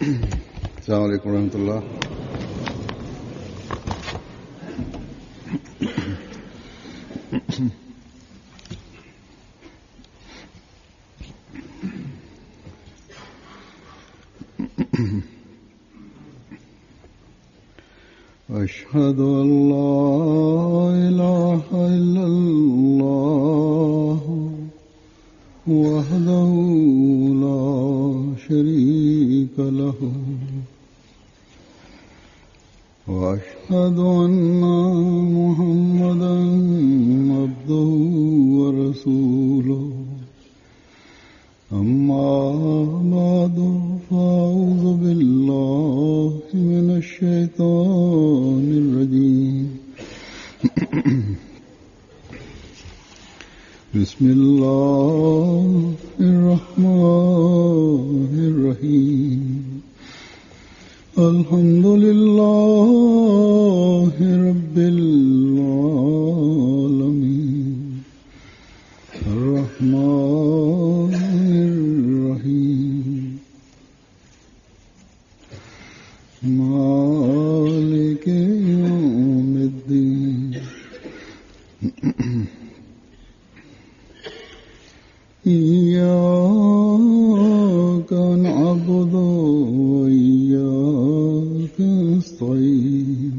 السلام عليكم ورحمة الله أشهد أن لا إله إلا الله وحده لا شريك له وأشهد أن محمدا عبده ورسوله أما بعد فأعوذ بالله من الشيطان الرجيم بسم الله الرحمن الرحيم الحمد لله رب العالمين الرحمن الرحيم مالك يوم الدين إياك نعبد وإياك نستعين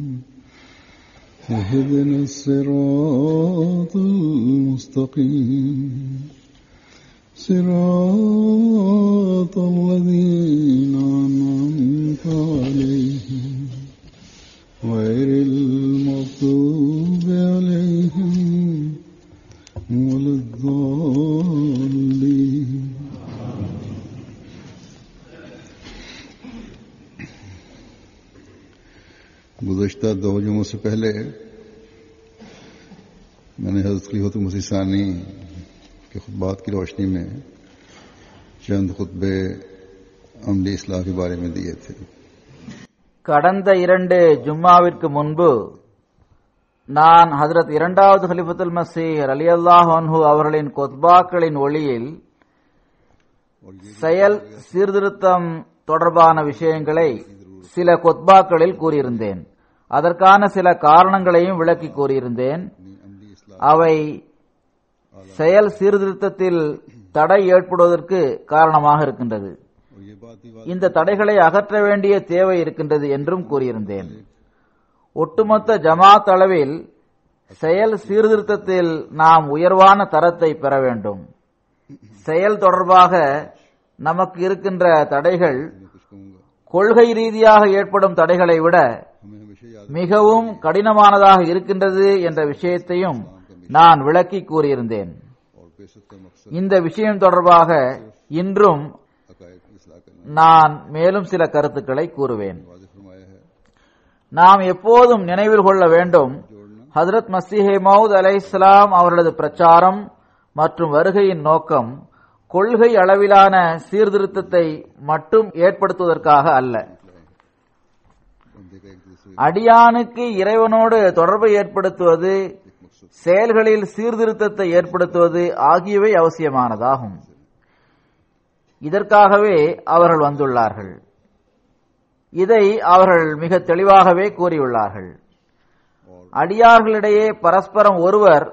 اهدنا الصراط المستقيم صراط الذين أنعمت عليهم غير المغضوب عليهم ولا الضالين गुजश्ता दो जुमों से पहले मैंने हजरत खलीफत मसीसानी के खुतबात की रोशनी में चंद खुतबे अमली इसलाह के बारे में दिए थे கடந்த இரண்டு ஜும்மாவிற்கு முன்பு நான் ஹஜரத் இரண்டாவது ஹலிஃபத்துல் மசீர் அலி அல்லாஹ் அன்ஹு அவர்களின் கொத்பாக்களின் ஒளியில் செயல் சீர்திருத்தம் தொடர்பான விஷயங்களை சில கொத்பாக்களில் கூறியிருந்தேன் அதற்கான சில காரணங்களையும் விளக்கி கூறியிருந்தேன் அவை செயல் சீர்திருத்தத்தில் தடை ஏற்படுவதற்கு காரணமாக இருக்கின்றது और ये बात ही இந்த தடைகளை அகற்ற வேண்டிய தேவை இருக்கின்றது என்றும் கூறியிருந்தேன் ஒட்டுமொத்த ஜமாத் அளவில் செயல் சீர்திருத்தத்தில் நாம் உயர்வான தரத்தை பெற வேண்டும் செயல் தொடர்பாக நமக்கு இருக்கின்ற தடைகள் मैं कुछ कहूंगा கொள்கை ரீதியாக ஏற்படும் தடைகளை விட हमें हमेशा याद மிகவும் கடினமானதாக இருக்கின்றது என்ற விஷயத்தையும் நான் விளக்கி கூறியிருந்தேன் और बेसत का मकसद இந்த விஷயம் தொடர்பாக இன்றும் अकायद की इसलाह करना நான் மேலும் சில கருத்துக்களை கூறுவேன் वाजिब फरमाया है நாம் எப்போதும் நினைவில் கொள்ள வேண்டும் ஹதரத் மசீஹே மவுத் அலைஹிஸ்ஸலாம் அவர்களது பிரச்சாரம் மற்றும் வருகையின் நோக்கம் கொள்கை அளவிலான சீர்திருத்தத்தை மட்டும் ஏற்படுத்துவதற்காக அல்ல बंदे का एक दूसरे அடியானுக்கு இறைவனோடு தொடர்பை ஏற்படுத்துவது செயல்களில் சீர்திருத்தத்தை ஏற்படுத்துவது ஆகியவை அவசியமானதாகும் இதற்காகவே அவர்கள் வந்துள்ளார்கள் இதை அவர்கள் மிக தெளிவாகவே கூறியுள்ளார்கள் அடியார்களிடையே பரஸ்பரம் ஒருவர்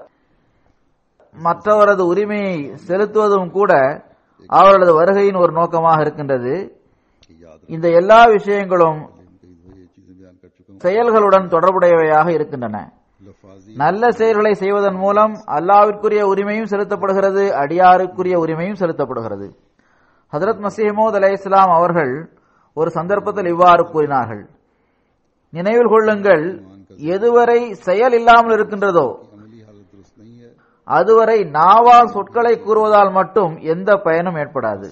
மற்றவரது உரிமையை செலுத்துவதும் கூட அவர்களது வருகையின் ஒரு நோக்கமாக இருக்கின்றது की याद இந்த எல்லா விஷயங்களும் रखें कई दफे ये चीजें बयान कर चुका हूँ செயல்களுடன் தொடர்புடையவையாக இருக்கின்றன लफाजी நல்ல செயல்களை செய்வதன் மூலம் அல்லாவிற்குரிய உரிமையும் செலுத்தப்படுகிறது அடியாருக்குரிய உரிமையும் செலுத்தப்படுகிறது ஹதரத் மசீமோத் அலை இஸ்லாம் அவர்கள் ஒரு சந்தர்ப்பத்தில் இவ்வாறு கூறினார்கள் நினைவில் கொள்ளுங்கள் எதுவரை செயல் இல்லாமல் இருக்கின்றதோ अमली हालत दुरुस्त नहीं है அதுவரை நாவால் சொற்களை கூறுவதால் மட்டும் எந்த பயனும் ஏற்படாது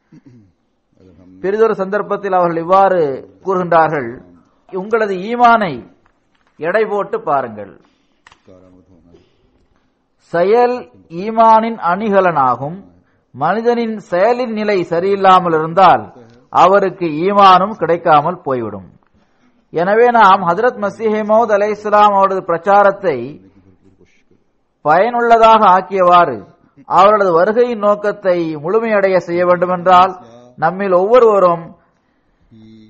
अगर हम பெரிதொரு சந்தர்ப்பத்தில் அவர்கள் இவ்வாறு கூறுகின்றார்கள் உங்களது ஈமானை எடை போட்டு பாருங்கள் कारामद होना है செயல் ஈமானின் அணிகலனாகும் மனிதனின் செயலின் நிலை சரியில்லாமல் இருந்தால் அவருக்கு ஈமானும் கிடைக்காமல் போய்விடும் எனவே நாம் ஹஜரத் மசீஹமோத் அலை இஸ்லாம் அவரது பிரச்சாரத்தை பயனுள்ளதாக ஆக்கியவாறு அவர்களது வருகையின் நோக்கத்தை முழுமையடைய செய்ய வேண்டுமென்றால் நம்மில் ஒவ்வொருவரும் कि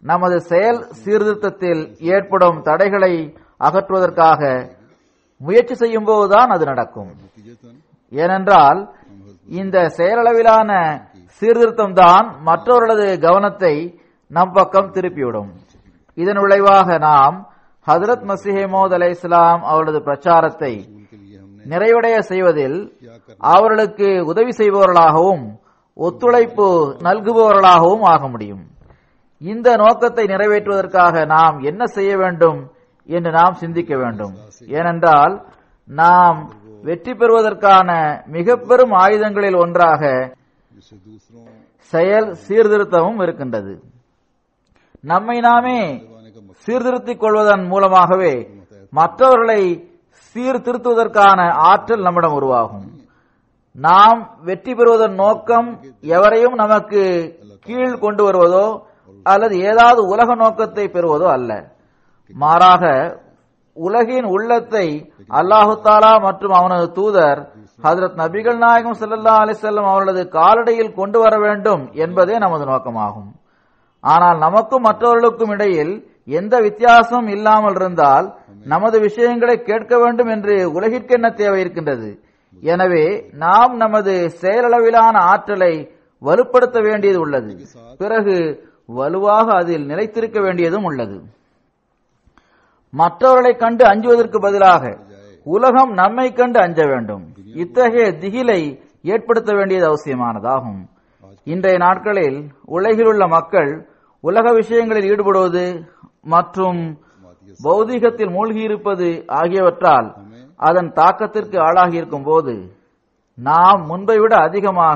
நமது செயல் சீர்திருத்தத்தில் ஏற்படும் தடைகளை அகற்றுவதற்காக முயற்சி செய்யும் போதுதான் அது நடக்கும் नतीजतन ஏனென்றால் இந்த செயலளவிலான சீர்திருத்தம் தான் மற்றவர்களது கவனத்தை நம் பக்கம் திருப்பிவிடும் இதன் விளைவாக நாம் ஹதரத் மசிஹமோத் அலை இஸ்லாம் அவரது பிரச்சாரத்தை उनके लिए हमने நிறைவடைய செய்வதில் क्या कर அவர்களுக்கு உதவி செய்பவர்களாகவும் ஒத்துழைப்பு நல்குபவர்களாகவும் ஆக முடியும் இந்த நோக்கத்தை நிறைவேற்றுவதற்காக நாம் என்ன செய்ய வேண்டும் என்று நாம் சிந்திக்க வேண்டும் ஏனென்றால் நாம் வெற்றி பெறுவதற்கான மிக பெரும் ஆயுதங்களில் ஒன்றாக जिससे दूसरों செயல் சீர்திருத்தமும் இருக்கின்றது நம்மை நாமே करवाने का मकसद சீர்திருத்திக் கொள்வதன் மூலமாகவே மற்றவர்களை சீர்திருத்துவதற்கான ஆற்றல் நம்மிடம் உருவாகும் நாம் வெற்றி பெறுவதன் நோக்கம் எவரையும் நமக்கு கீழ் கொண்டு வருவதோ அல்லது ஏதாவது உலக நோக்கத்தை பெறுவதோ அல்ல மாறாக உலகின் உள்ளத்தை அல்லாஹு தாலா மற்றும் அவனது தூதர் ஹதரத் நபிகள் நாயகம் ஸல்லல்லாஹு அலைஹி வஸல்லம் அவர்களது காலடியில் கொண்டு வர வேண்டும் என்பதே நமது நோக்கமாகும் ஆனால் நமக்கும் மற்றவர்களுக்கும் இடையில் எந்த வித்தியாசமும் இல்லாமல் இருந்தால் நமது விஷயங்களை கேட்க வேண்டும் என்று உலகிற்கு என்ன தேவை இருக்கின்றது எனவே நாம் நமது செயலளவிலான ஆற்றலை வலுப்படுத்த வேண்டியது உள்ளது பிறகு வலுவாக அதில் நிலைத்திருக்க வேண்டியதும் உள்ளது மற்றவர்களை கண்டு அஞ்சுவதற்கு பதிலாக உலகம் நம்மை கண்டு அஞ்ச வேண்டும் இத்தகைய திகிலை ஏற்படுத்த வேண்டியது அவசியமானதாகும் இன்றைய நாட்களில் உலகில் உள்ள மக்கள் உலக விஷயங்களில் ஈடுபடுவது மற்றும் பௌதீகத்தில் மூழ்கியிருப்பது ஆகியவற்றால் அதன் தாக்கத்திற்கு ஆளாகியிருக்கும் போது நாம் முன்பை விட அதிகமாக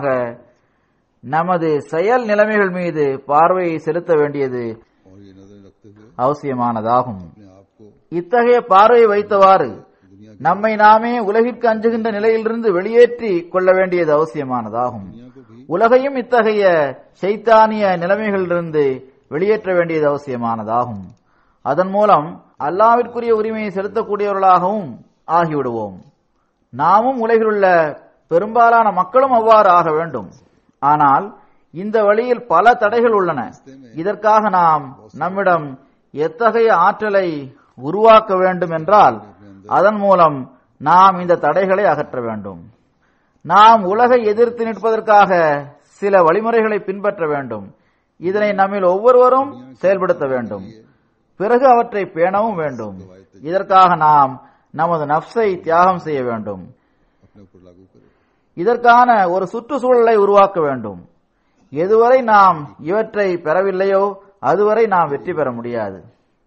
நமது செயல் நிலைமைகள் மீது பார்வையை செலுத்த வேண்டியது और ये नजर रखते हुए அவசியமானதாகும் अपने आप को இத்தகைய பார்வையை வைத்தவாறு நம்மை நாமே உலகிற்கு அஞ்சுகின்ற நிலையிலிருந்து வெளியேற்றி கொள்ள வேண்டியது அவசியமானதாகும் दुनिया को भी உலகையும் இத்தகைய சைத்தானிய நிலைமைகளிலிருந்து வெளியேற்ற வேண்டியது அவசியமானதாகும் அதன் மூலம் அல்லாவிற்குரிய உரிமையை செலுத்தக்கூடியவர்களாகவும் ஆகிவிடுவோம் நாமும் உலகில் உள்ள பெரும்பாலான மக்களும் அவ்வாறு ஆக வேண்டும் ஆனால் இந்த வழியில் பல தடைகள் உள்ளன இதற்காக நாம் நம்மிடம் எத்தகைய ஆற்றலை உருவாக்க வேண்டும் என்றால் அதன் மூலம் நாம் இந்த தடைகளை அகற்ற வேண்டும் நாம் உலகை எதிர்த்து நிற்பதற்காக சில வழிமுறைகளை பின்பற்ற வேண்டும் இதனை நம்மில் ஒவ்வொருவரும் செயல்படுத்த வேண்டும் பிறகு அவற்றை பேணவும் வேண்டும் இதற்காக நாம் நமது நப்சை தியாகம் செய்ய வேண்டும் अपने ऊपर लागू करें இதற்கான ஒரு சுற்றுச்சூழலை உருவாக்க வேண்டும் எதுவரை நாம் இவற்றை பெறவில்லையோ அதுவரை நாம் வெற்றி பெற முடியாது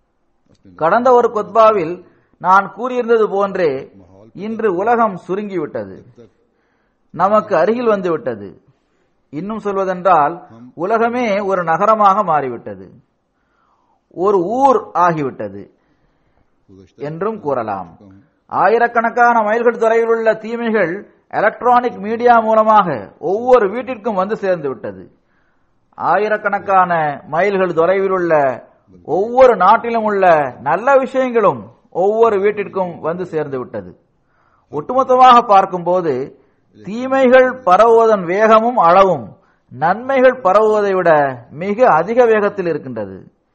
கடந்த ஒரு கொத்பாவில் நான் கூறியிருந்தது போன்றே இன்று உலகம் சுருங்கிவிட்டது நமக்கு அருகில் வந்துவிட்டது இன்னும் சொல்வதென்றால் உலகமே ஒரு நகரமாக மாறிவிட்டது ஒரு ஊர் ஆகிவிட்டது गुजश्ता என்றும் கூறலாம் ஆயிரக்கணக்கான மைல்கள் தொலைவில் உள்ள தீமைகள் எலக்ட்ரானிக் மீடியா மூலமாக ஒவ்வொரு வீட்டிற்கும் வந்து சேர்ந்து விட்டது ஆயிரக்கணக்கான மைல்கள் தொலைவில் உள்ள ஒவ்வொரு நாட்டிலும் உள்ள நல்ல விஷயங்களும் ஒவ்வொரு வீட்டிற்கும் வந்து சேர்ந்து விட்டது ஒட்டுமொத்தமாக பார்க்கும்போது தீமைகள் பரவுவதன் வேகமும் அளவும் நன்மைகள் பரவுவதை விட மிக அதிக வேகத்தில் இருக்கின்றது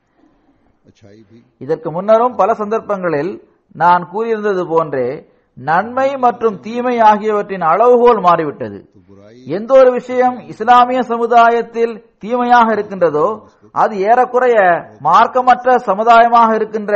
अच्छाई भी இதற்கு முன்னரும் பல சந்தர்ப்பங்களில் நான் கூறியிருந்தது போன்றே நன்மை மற்றும் தீமை ஆகியவற்றின் அளவுகோல் மாறிவிட்டது तो बुराई எந்த ஒரு விஷயம் இஸ்லாமிய சமுதாயத்தில் தீமையாக இருக்கின்றதோ அது ஏறக்குறைய மார்க்கமற்ற சமுதாயமாக இருக்கின்ற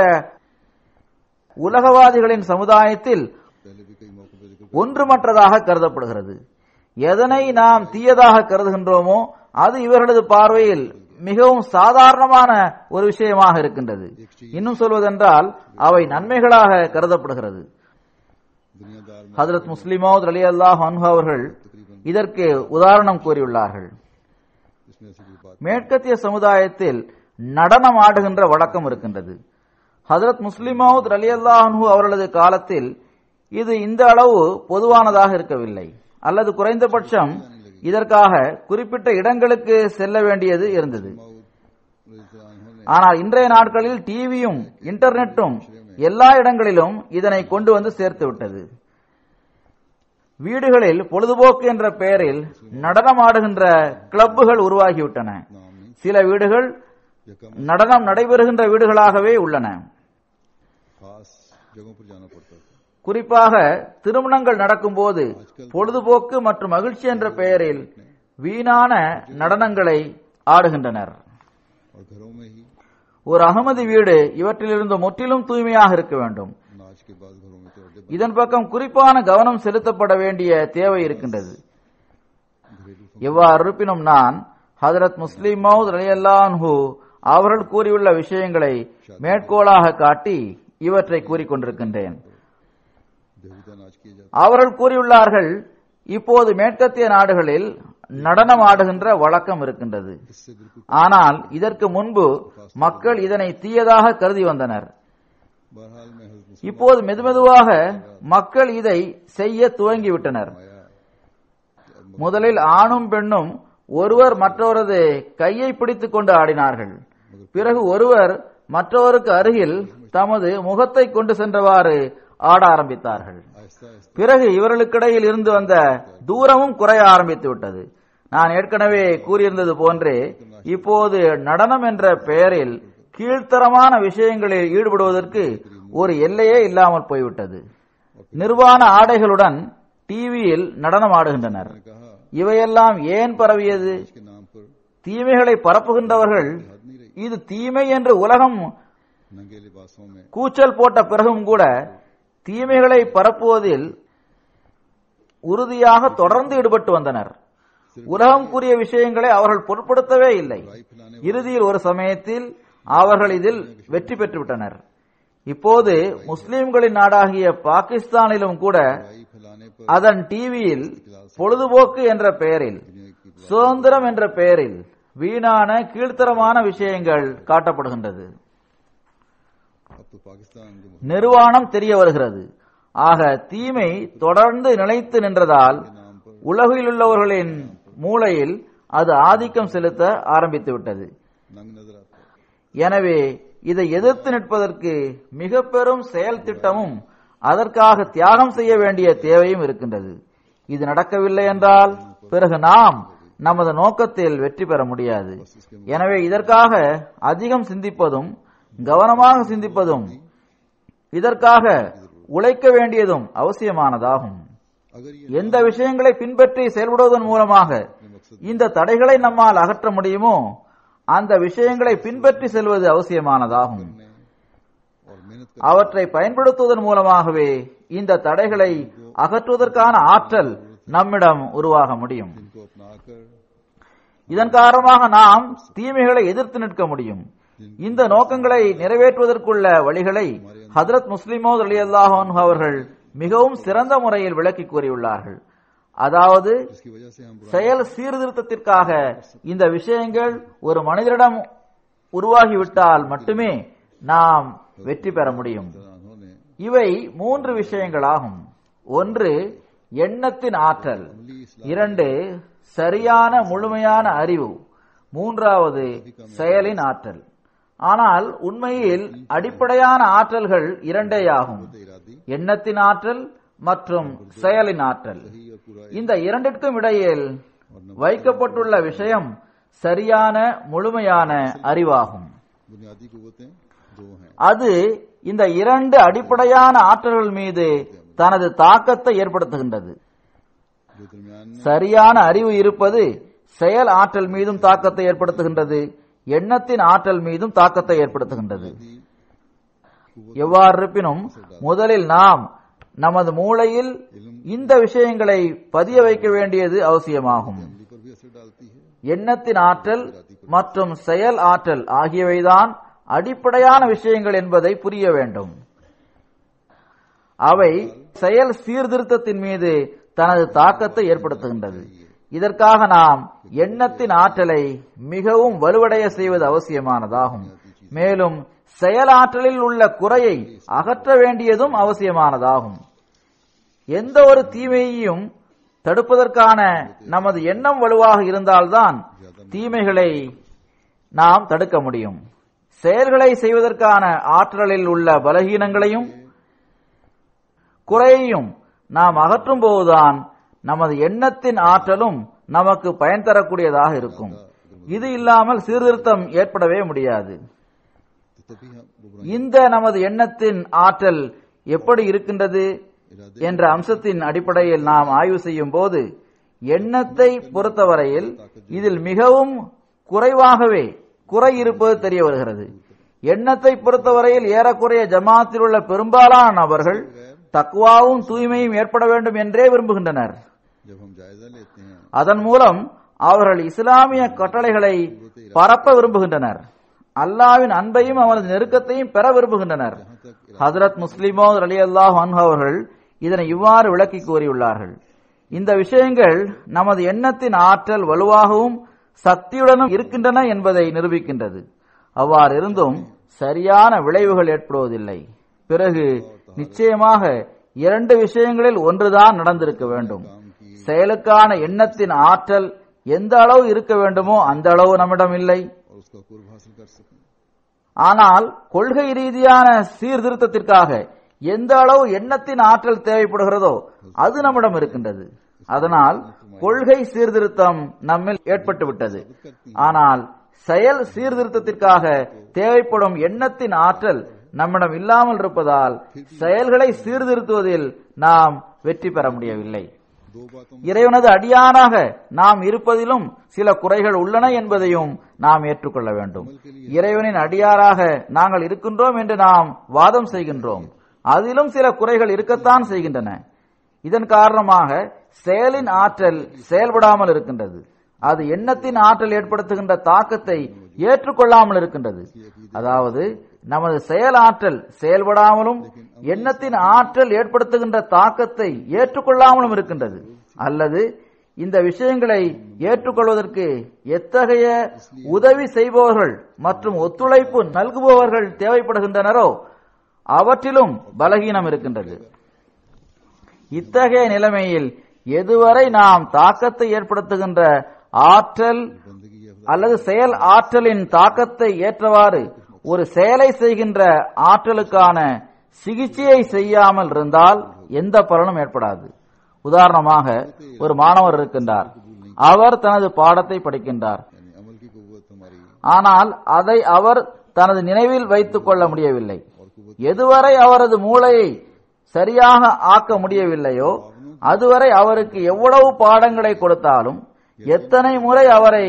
உலகவாதிகளின் சமுதாயத்தில் पहले भी कई मौकों पर जिक्र ஒன்றுமற்றதாக கருதப்படுகிறது எதனை நாம் தீயதாக கருதுகின்றோமோ அது இவர்களது பார்வையில் மிகவும் சாதாரணமான ஒரு விஷயமாக இருக்கின்றது இன்னும் சொல்வதென்றால் அவை நன்மைகளாக கருதப்படுகிறது दुनियादार में ஹதரத் முஸ்லிமோத் அலி அல்லாஹ் அன்ஹு அவர்கள் இதற்கு உதாரணம் கூறியுள்ளார்கள் इसमें ऐसी कोई बात மேற்கத்திய சமுதாயத்தில் நடனம் ஆடுகின்ற வழக்கம் இருக்கின்றது ஹதரத் முஸ்லிமவுத் அலி அல்லாஹு அவர்களது காலத்தில் இது இந்த அளவு பொதுவானதாக இருக்கவில்லை அல்லது குறைந்தபட்சம் இதற்காக குறிப்பிட்ட இடங்களுக்கு செல்ல வேண்டியது இருந்தது उन्होंने ஆனால் இன்றைய நாட்களில் டிவியும் இன்டர்நெட்டும் எல்லா இடங்களிலும் இதனை கொண்டு வந்து சேர்த்து விட்டது வீடுகளில் பொழுதுபோக்கு என்ற பெயரில் நடனம் ஆடுகின்ற கிளப்புகள் உருவாகிவிட்டன சில வீடுகள் या कम நடனம் நடைபெறுகின்ற வீடுகளாகவே உள்ளன खास जगहों पर जाना पड़ता था குறிப்பாக திருமணங்கள் நடக்கும்போது பொழுதுபோக்கு மற்றும் மகிழ்ச்சி என்ற பெயரில் வீணான நடனங்களை ஆடுகின்றனர் और घरों में ही ஒரு அகமதி வீடு இவற்றிலிருந்து முற்றிலும் தூய்மையாக இருக்க வேண்டும் नाच के बाद घरों में तोड़े இதன் பக்கம் குறிப்பான கவனம் செலுத்தப்பட வேண்டிய தேவை இருக்கின்றது घरेलू எவ்வாறு இருப்பினும் நான் ஹதரத் முஸ்லிம் மவுத் ரலியல்லாஹு அவர்கள் கூறியுள்ள விஷயங்களை மேற்கோளாக காட்டி இவற்றை கூறிக்கொண்டிருக்கின்றேன் बेहुदा नाच किए जाते அவர்கள் கூறியுள்ளார்கள் இப்போது மேற்கத்திய நாடுகளில் நடனம் ஆடுகின்ற வழக்கம் இருக்கின்றது इससे बिल्कुल ஆனால் இதற்கு முன்பு மக்கள் இதனை தீயதாக கருதி வந்தனர் बहरहाल में हजरत मुस्लिम இப்போது மெதுமெதுவாக மக்கள் இதை செய்ய துவங்கிவிட்டனர் आया முதலில் ஆணும் பெண்ணும் ஒருவர் மற்றவரது கையை பிடித்துக் கொண்டு ஆடினார்கள் பிறகு ஒருவர் மற்றவருக்கு அருகில் தமது முகத்தை கொண்டு சென்றவாறு ஆட ஆரம்பித்தார்கள் आहिस्ता आहिस्ता பிறகு இவர்களுக்கிடையில் இருந்து வந்த தூரமும் குறைய ஆரம்பித்து விட்டது நான் ஏற்கனவே கூறியிருந்தது போன்றே இப்போது நடனம் என்ற பெயரில் கீழ்த்தரமான விஷயங்களில் ஈடுபடுவதற்கு ஒரு எல்லையே இல்லாமல் போய்விட்டது நிர்வாண ஆடைகளுடன் டிவியில் நடனம் ஆடுகின்றனர் ने कहा இவையெல்லாம் ஏன் பரவியது इसके नाम पर தீமைகளை பரப்புகின்றவர்கள் हद नहीं रही இது தீமை என்று உலகம் नंगे लिबासों में கூச்சல் போட்ட பிறகும் கூட தீமைகளை பரப்புவதில் உறுதியாக தொடர்ந்து ஈடுபட்டு வந்தனர் உலகம் கூறிய விஷயங்களை அவர்கள் பொருட்படுத்தவே இல்லை बुराई फैलाने இறுதியில் ஒரு சமயத்தில் அவர்கள் இதில் வெற்றி பெற்றுவிட்டனர் இப்போது முஸ்லிம்களின் நாடாகிய பாகிஸ்தானிலும் கூட बुराई फैलाने पर அதன் டிவியில் பொழுதுபோக்கு என்ற பெயரில் दुनिया की சுதந்திரம் என்ற பெயரில் வீணான கீழ்த்தரமான விஷயங்கள் காட்டப்படுகின்றது अब तो पाकिस्तान जो நிர்வாணம் தெரிய வருகிறது ஆக தீமை தொடர்ந்து நிலைத்து நின்றதால் नाम पर உலகிலுள்ளவர்களின் மூளையில் அது ஆதிக்கம் செலுத்த ஆரம்பித்து விட்டது नंग नजर आता है எனவே இதை எதிர்த்து நிற்பதற்கு மிக பெரும் செயல் திட்டமும் அதற்காக தியாகம் செய்ய வேண்டிய தேவையும் இருக்கின்றது இது நடக்கவில்லை என்றால் பிறகு நாம் நமது நோக்கத்தில் வெற்றி பெற முடியாது எனவே இதற்காக அதிகம் சிந்திப்பதும் கவனமாக சிந்திப்பதும் இதற்காக உழைக்க வேண்டியதும் அவசியமானதாகும் अगर ये எந்த விஷயங்களை பின்பற்றி செயல்படுவதன் மூலமாக இந்த தடைகளை நம்மால் அகற்ற முடியுமோ அந்த விஷயங்களை பின்பற்றி செல்வது அவசியமானதாகும் करने और मेहनत कर அவற்றை பயன்படுத்துவதன் மூலமாகவே இந்த தடைகளை அகற்றுவதற்கான ஆற்றல் நம்மிடம் உருவாக முடியும் इनको अपनाकर இதன் காரணமாக நாம் தீமைகளை எதிர்த்து நிற்க முடியும் இந்த நோக்கங்களை நிறைவேற்றுவதற்குள்ள வழிகளை ஹதரத் முஸ்லிமோத் அலி அல்லாஹன் அவர்கள் மிகவும் சிறந்த முறையில் விளக்கி கூறியுள்ளார்கள் அதாவது जिसकी वजह से हम बुरा செயல் சீர்திருத்தத்திற்காக இந்த விஷயங்கள் ஒரு மனிதரிடம் உருவாகிவிட்டால் மட்டுமே நாம் வெற்றி பெற முடியும் उन्होंने இவை மூன்று விஷயங்களாகும் ஒன்று எண்ணத்தின் ஆற்றல் இரண்டு சரியான முழுமையான அறிவு மூன்றாவது செயலின் ஆற்றல் ஆனால் உண்மையில் அடிப்படையான ஆற்றல்கள் இரண்டேயாகும் इरादी எண்ணத்தின் ஆற்றல் மற்றும் செயலின் ஆற்றல் ही और पूरा இந்த இரண்டிற்கும் இடையில் வைக்கப்பட்டுள்ள விஷயம் சரியான முழுமையான அறிவாகும் बुनियादी कुवतें दो हैं அது இந்த இரண்டு அடிப்படையான ஆற்றல்கள் மீது தனது தாக்கத்தை ஏற்படுத்துகின்றது जो दरमियान में சரியான அறிவு இருப்பது செயல் ஆற்றல் மீதும் தாக்கத்தை ஏற்படுத்துகின்றது எண்ணத்தின் ஆற்றல் மீதும் தாக்கத்தை ஏற்படுத்துகின்றது எவ்வாறு இருப்பினும் முதலில் நாம் நமது மூளையில் இந்த விஷயங்களை பதிய வைக்க வேண்டியது அவசியமாகும் अमली पर भी असर डालती है எண்ணத்தின் ஆற்றல் மற்றும் செயல் ஆற்றல் ஆகியவைதான் அடிப்படையான விஷயங்கள் என்பதை புரிய வேண்டும் அவை செயல் சீர்திருத்தத்தின் மீது தனது தாக்கத்தை ஏற்படுத்துகின்றது இதற்காக நாம் எண்ணத்தின் ஆற்றலை மிகவும் வலுவடைய செய்வது அவசியமானதாகும் மேலும் செயலாற்றலில் உள்ள குறையை அகற்ற வேண்டியதும் அவசியமானதாகும் எந்த ஒரு தீமையையும் தடுப்பதற்கான நமது எண்ணம் வலுவாக இருந்தால்தான் தீமைகளை நாம் தடுக்க முடியும் செயல்களை செய்வதற்கான ஆற்றலில் உள்ள பலகீனங்களையும் குறையையும் நாம் அகற்றும் போதுதான் நமது எண்ணத்தின் ஆற்றலும் நமக்கு பயன் தரக்கூடியதாக இருக்கும் இது இல்லாமல் சீர்திருத்தம் ஏற்படவே முடியாது तो तभी हम वो இந்த நமது எண்ணத்தின் ஆற்றல் எப்படி இருக்கின்றது என்ற அம்சத்தின் அடிப்படையில் நாம் ஆய்வு செய்யும் போது எண்ணத்தை பொறுத்தவரையில் இதில் மிகவும் குறைவாகவே குறை இருப்பது தெரிய வருகிறது எண்ணத்தை பொறுத்தவரையில் ஏறக்குறைய ஜமாத்தில் உள்ள பெரும்பாலான நபர்கள் தக்குவாவும் தூய்மையும் ஏற்பட வேண்டும் என்றே விரும்புகின்றனர் जब हम जायजा लेते हैं அதன் மூலம் அவர்கள் இஸ்லாமிய கட்டளைகளை பரப்ப விரும்புகின்றனர் அல்லாவின் அன்பையும் அவனது நெருக்கத்தையும் பெற விரும்புகின்றனர் ஹதரத் முஸ்லிமோ அலி அல்லாஹ் அவர்கள் இதனை இவ்வாறு விளக்கி கூறியுள்ளார்கள் இந்த விஷயங்கள் நமது எண்ணத்தின் ஆற்றல் வலுவாகவும் சக்தியுடனும் இருக்கின்றன என்பதை நிரூபிக்கின்றது அவ்வாறு இருந்தும் சரியான விளைவுகள் ஏற்படுவதில்லை பிறகு நிச்சயமாக இரண்டு விஷயங்களில் ஒன்றுதான் நடந்திருக்க வேண்டும் செயலுக்கான எண்ணத்தின் ஆற்றல் எந்த அளவு இருக்க வேண்டுமோ அந்த அளவு நம்மிடம் இல்லை और उसका कुर्ब हासिल कर सकें ஆனால் கொள்கை ரீதியான சீர்திருத்தத்திற்காக எந்த அளவு எண்ணத்தின் ஆற்றல் தேவைப்படுகிறதோ அது நம்மிடம் இருக்கின்றது அதனால் கொள்கை சீர்திருத்தம் நம்மில் ஏற்பட்டு விட்டது ஆனால் செயல் சீர்திருத்தத்திற்காக தேவைப்படும் எண்ணத்தின் ஆற்றல் நம்மிடம் இல்லாமல் இருப்பதால் செயல்களை சீர்திருத்துவதில் நாம் வெற்றி பெற முடியவில்லை दो बातों இறைவனது அடியானாக நாம் இருப்பதிலும் சில குறைகள் உள்ளன என்பதையும் நாம் ஏற்றுக்கொள்ள வேண்டும் இறைவனின் அடியாராக நாங்கள் இருக்கின்றோம் என்று நாம் வாதம் செய்கின்றோம் அதிலும் சில குறைகள் இருக்கத்தான் செய்கின்றன இதன் காரணமாக செயலின் ஆற்றல் செயல்படாமல் இருக்கின்றது அது எண்ணத்தின் ஆற்றல் ஏற்படுத்துகின்ற தாக்கத்தை ஏற்றுக்கொள்ளாமல் இருக்கின்றது அதாவது நமது செயல் ஆற்றல் செயல்படாமலும் எண்ணத்தின் ஆற்றல் ஏற்படுத்துகின்ற தாக்கத்தை ஏற்றுக்கொள்ளாமலும் இருக்கின்றது அல்லது இந்த விஷயங்களை ஏற்றுக்கொள்வதற்கு எத்தகைய உதவி செய்பவர்கள் மற்றும் ஒத்துழைப்பு நல்குபவர்கள் தேவைப்படுகின்றனரோ அவற்றிலும் பலகீனம் இருக்கின்றது இத்தகைய நிலைமையில் எதுவரை நாம் தாக்கத்தை ஏற்படுத்துகின்ற ஆற்றல் அல்லது செயல் ஆற்றலின் தாக்கத்தை ஏற்றவாறு ஒரு செயலை செய்கின்ற ஆற்றலுக்கான சிகிச்சையை செய்யாமல் இருந்தால் எந்த பலனும் ஏற்படாது உதாரணமாக ஒரு மாணவர் இருக்கின்றார் அவர் தனது பாடத்தை படிக்கின்றார் यानी अमल की कुवत हमारी ஆனால் அதை அவர் தனது நினைவில் வைத்துக் கொள்ள முடியவில்லை எதுவரை அவரது மூளையை சரியாக ஆக்க முடியவில்லையோ அதுவரை அவருக்கு எவ்வளவு பாடங்களை கொடுத்தாலும் எத்தனை முறை அவரை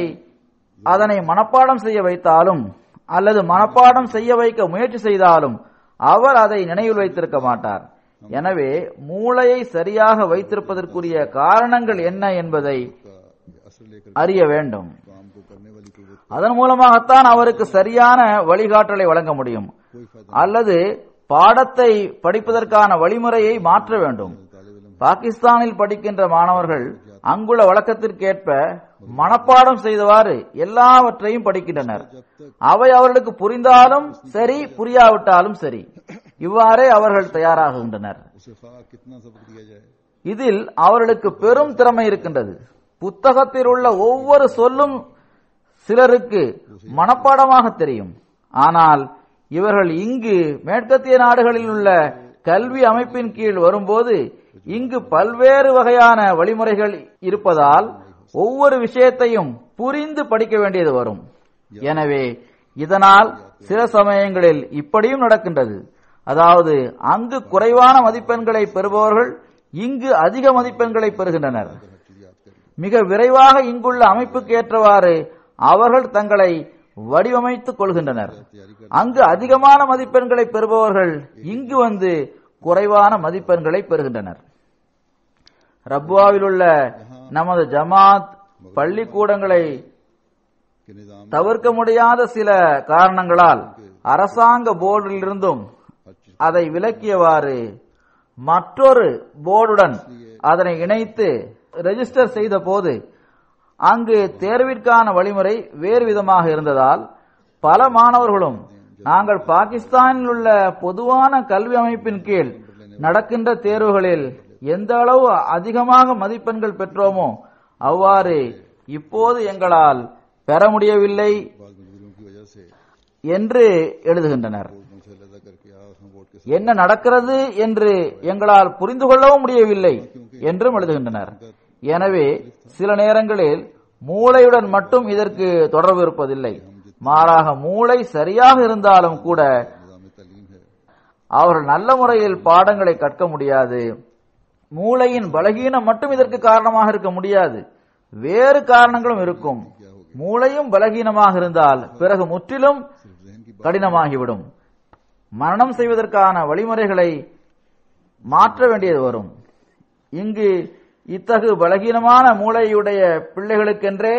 அதனை மனப்பாடம் செய்ய வைத்தாலும் அல்லது மனப்பாடம் செய்ய வைக்க முயற்சி செய்தாலும் அவர் அதை நினைவில் வைத்திருக்க மாட்டார் எனவே மூளையை சரியாக வைத்திருப்பதற்குரிய காரணங்கள் என்ன என்பதை का असर लेकर அறிய வேண்டும் काम को करने वाली कुवत அதன் மூலமாகத்தான் அவருக்கு சரியான வழிகாட்டலை வழங்க முடியும் कोई फायदा அல்லது பாடத்தை படிப்பதற்கான வழிமுறையை மாற்ற வேண்டும் பாகிஸ்தானில் படிக்கின்ற மாணவர்கள் அங்குள்ள வழக்கத்திற்கேற்ப மனப்பாடம் செய்தவாறு எல்லாவற்றையும் படிக்கின்றனர் அவை அவர்களுக்கு புரிந்தாலும் சரி புரியாவிட்டாலும் சரி இவ்வாறே அவர்கள் தயாராகுகின்றனர் उसे खा कितना सबक दिया जाए இதில் அவர்களுக்கு பெரும் திறமை இருக்கின்றது புத்தகத்தில் உள்ள ஒவ்வொரு சொல்லும் சிலருக்கு மனப்பாடமாக தெரியும் ஆனால் இவர்கள் இங்கு மேற்கத்திய நாடுகளில் உள்ள கல்வி அமைப்பின் கீழ் வரும்போது இங்கு பல்வேறு வகையான வழிமுறைகள் இருப்பதால் ஒவ்வொரு விஷயத்தையும் புரிந்து படிக்க வேண்டியது வரும் எனவே இதனால் சில சமயங்களில் இப்படியும் நடக்கின்றது அதாவது அங்கு குறைவான மதிப்பெண்களை பெறுபவர்கள் இங்கு அதிக மதிப்பெண்களை பெறுகின்றனர் மிக விரைவாக இங்குள்ள அமைப்புக்கு ஏற்றவாறு அவர்கள் தங்களை வடிவமைத்துக் கொள்கின்றனர் அங்கு அதிகமான மதிப்பெண்களை பெறுபவர்கள் இங்கு வந்து குறைவான மதிப்பெண்களை பெறுகின்றனர் ரப்வாவில் உள்ள நமது ஜமாத் பள்ளிக்கூடங்களை कि निजाम தவிர்க்க முடியாத சில காரணங்களால் அரசாங்க போர்டிலிருந்தும் அதை விலக்கியவாறு மற்றொரு போர்டுடன் அதனை இணைத்து ரெஜிஸ்டர் செய்த போது அங்கு தேர்விற்கான வழிமுறை வேறு விதமாக இருந்ததால் பல மாணவர்களும் நாங்கள் பாகிஸ்தானில் உள்ள பொதுவான கல்வி அமைப்பின் கீழ் நடக்கின்ற தேர்வுகளில் எந்த அளவு அதிகமாக மதிப்பெண்கள் பெற்றோமோ அவ்வாறு இப்போது எங்களால் பெற முடியவில்லை बाद मजबूरियों की वजह से என்று எழுதுகின்றனர் बोर्डों से अलग करके आज हम बोर्ड के என்ன நடக்கிறது என்று எங்களால் புரிந்து கொள்ளவும் முடியவில்லை என்றும் எழுதுகின்றனர் எனவே சில நேரங்களில் மூளையுடன் மட்டும் இதற்கு தொடர்பு இருப்பதில்லை மாறாக மூளை சரியாக இருந்தாலும் கூட निज़ाम तालीम है அவர்கள் நல்ல முறையில் பாடங்களை கற்க முடியாது மூளையின் பலகீனம் மட்டும் இதற்கு காரணமாக இருக்க முடியாது வேறு காரணங்களும் இருக்கும் மூளையும் பலகீனமாக இருந்தால் பிறகு முற்றிலும் सिर्फ जहन की கடினமாகிவிடும் மரணம் செய்வதற்கான வழிமுறைகளை மாற்ற வேண்டியது வரும் இங்கு இத்தகு பலகீனமான மூளையுடைய பிள்ளைகளுக்கென்றே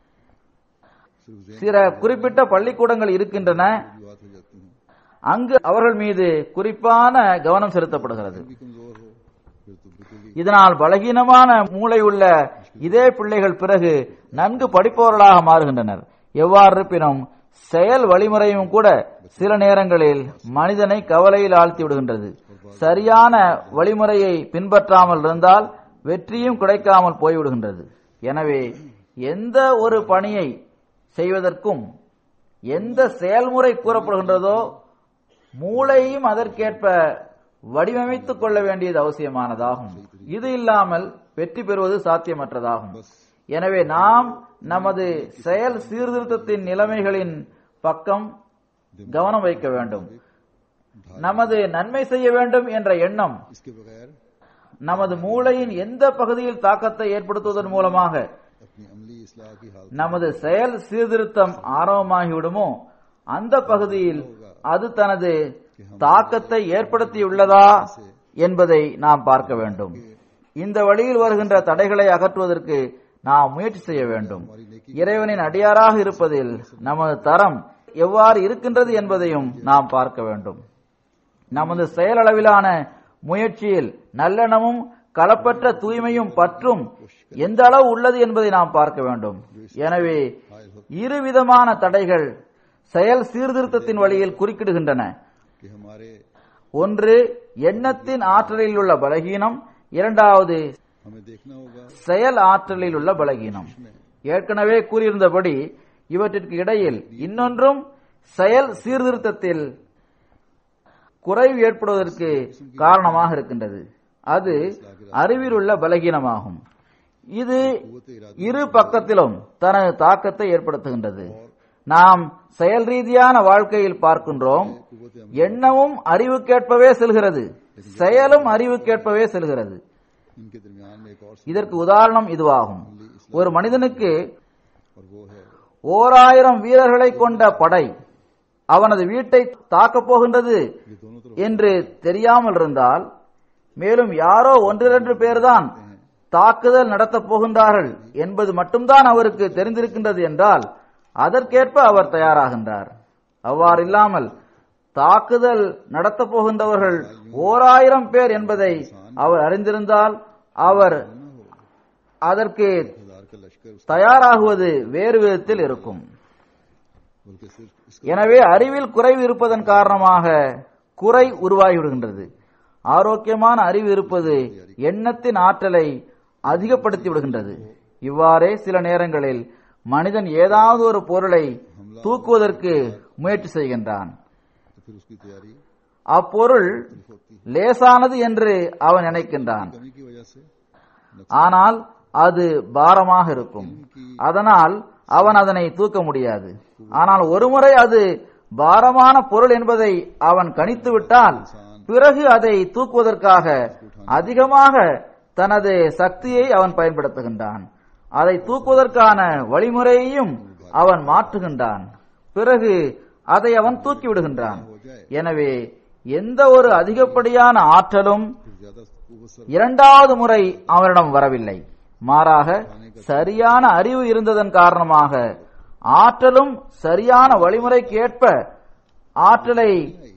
सिर्फ जहन சில குறிப்பிட்ட பள்ளிக்கூடங்கள் இருக்கின்றன की बात हो जाती है அங்கு அவர்கள் மீது குறிப்பான கவனம் செலுத்தப்படுகிறது भी कमजोर हो फिर तो बिल्कुल ही இதனால் பலகீனமான மூளை உள்ள இதே பிள்ளைகள் பிறகு நன்கு படிப்பவர்களாக மாறுகின்றனர் எவ்வாறு இருப்பினும் செயல் வழிமுறையும் கூட சில நேரங்களில் மனிதனை கவலையில் ஆழ்த்தி விடுகின்றது சரியான வழிமுறையை பின்பற்றாமல் இருந்தால் வெற்றியும் கிடைக்காமல் போய்விடுகின்றது எனவே எந்த ஒரு பணியை செய்வதற்கும் எந்த செயல்முறை கூறப்படுகின்றதோ மூளையும் அதற்கேற்ப வடிவமைத்துக் கொள்ள வேண்டியது அவசியமானதாகும் இது இல்லாமல் வெற்றி பெறுவது சாத்தியமற்றதாகும் எனவே நாம் நமது செயல் சீர்திருத்தத்தின் நிலைமைகளின் பக்கம் கவனம் வைக்க வேண்டும் நமது நன்மை செய்ய வேண்டும் என்ற எண்ணம் इसके बगैर நமது மூளையின் எந்த பகுதியில் தாக்கத்தை ஏற்படுத்துவதன் மூலமாக अपनी अमली इसलाह की हालत நமது செயல் சீர்திருத்தம் ஆரம்பமாகிவிடுமோ அந்த பகுதியில் அது தனது தாக்கத்தை ஏற்படுத்தியுள்ளதா என்பதை நாம் பார்க்க வேண்டும் இந்த வழியில் வருகின்ற தடைகளை அகற்றுவதற்கு நாம் முயற்சி செய்ய வேண்டும் இறைவனின் அடியாராக இருப்பதில் நமது தரம் எவ்வாறு இருக்கின்றது என்பதையும் நாம் பார்க்க வேண்டும் நமது செயலளவிலான முயற்சியில் நல்லெண்ணமும் களப்பற்ற தூய்மையும் பற்றும் எந்த அளவு உள்ளது என்பதை நாம் பார்க்க வேண்டும் எனவே இருவிதமான தடைகள் செயல் சீர்திருத்தத்தின் வழியில் குறுக்கிடுகின்றன कि हमारे ஒன்று எண்ணத்தின் ஆற்றலில் உள்ள பலகீனம் இரண்டாவது हमें देखना होगा செயல் ஆற்றலில் உள்ள பலகீனம் ஏற்கனவே கூறியிருந்தபடி இவற்றிற்கு இடையில் இன்னொன்றும் செயல் சீர்திருத்தத்தில் குறைவு ஏற்படுவதற்கு காரணமாக இருக்கின்றது அது அறிவில் உள்ள பலகீனமாகும் இது இரு பக்கத்திலும் தனது தாக்கத்தை ஏற்படுத்துகின்றது நாம் செயல் ரீதியான வாழ்க்கையில் பார்க்கின்றோம் எண்ணமும் அறிவுக்கேற்பவே செல்கிறது செயலும் அறிவுக்கேற்பவே செல்கிறது इनके दरमियान में एक और இதற்கு உதாரணம் இதுவாகும் ஒரு மனிதனுக்கு और वो है ஓராயிரம் வீரர்களை கொண்ட படை அவனது வீட்டை தாக்கப் போகின்றது ये दोनों तरफ என்று தெரியாமல் இருந்தால் மேலும் யாரோ ஒன்றிரண்டு பேர்தான் தாக்குதல் நடத்தப் போகின்றார்கள் என்பது மட்டும்தான் அவருக்கு தெரிந்திருக்கின்றது என்றால் அதற்கேற்ப அவர் தயாராகின்றார் அவ்வாறு இல்லாமல் தாக்குதல் நடத்தப் போகின்றவர்கள் ஓராயிரம் பேர் என்பதை அவர் அறிந்திருந்தால் அவர் அதற்கு हजार का लश्कर उस- தயாராகுவது வேறு விதத்தில் இருக்கும் बल्कि सिर्फ इस எனவே அறிவில் குறைவு இருப்பதன் காரணமாக குறை உருவாகிவிடுகின்றது ஆரோக்கியமான அறிவு இருப்பது எண்ணத்தின் ஆற்றலை அதிகப்படுத்தி விடுகின்றது இவ்வாறே சில நேரங்களில் மனிதன் ஏதாவது ஒரு பொருளை தூக்குவதற்கு முயற்சி செய்கின்றான் तो फिर उसकी तैयारी அப்பொருள் லேசானது என்று அவன் நினைக்கின்றான் कमी की वजह से ஆனால் அது பாரமாக இருக்கும் அதனால் அவன் அதனை தூக்க முடியாது ஆனால் ஒருமுறை அது பாரமான பொருள் என்பதை அவன் கணித்து விட்டால் பிறகு அதை தூக்குவதற்காக அதிகமாக தனது சக்தியை அவன் பயன்படுத்துகின்றான் அதை தூக்குவதற்கான வழிமுறையையும் அவன் மாற்றுகின்றான் பிறகு அதை அவன் தூக்கி விடுகின்றான் எனவே எந்த ஒரு அதிகப்படியான ஆற்றலும் फिर ज्यादा कुवत सर இரண்டாவது முறை அவனிடம் வரவில்லை மாறாக சரியான அறிவு இருந்ததன் காரணமாக ஆற்றலும் சரியான வழிமுறைக்கு ஏற்ப ஆற்றலை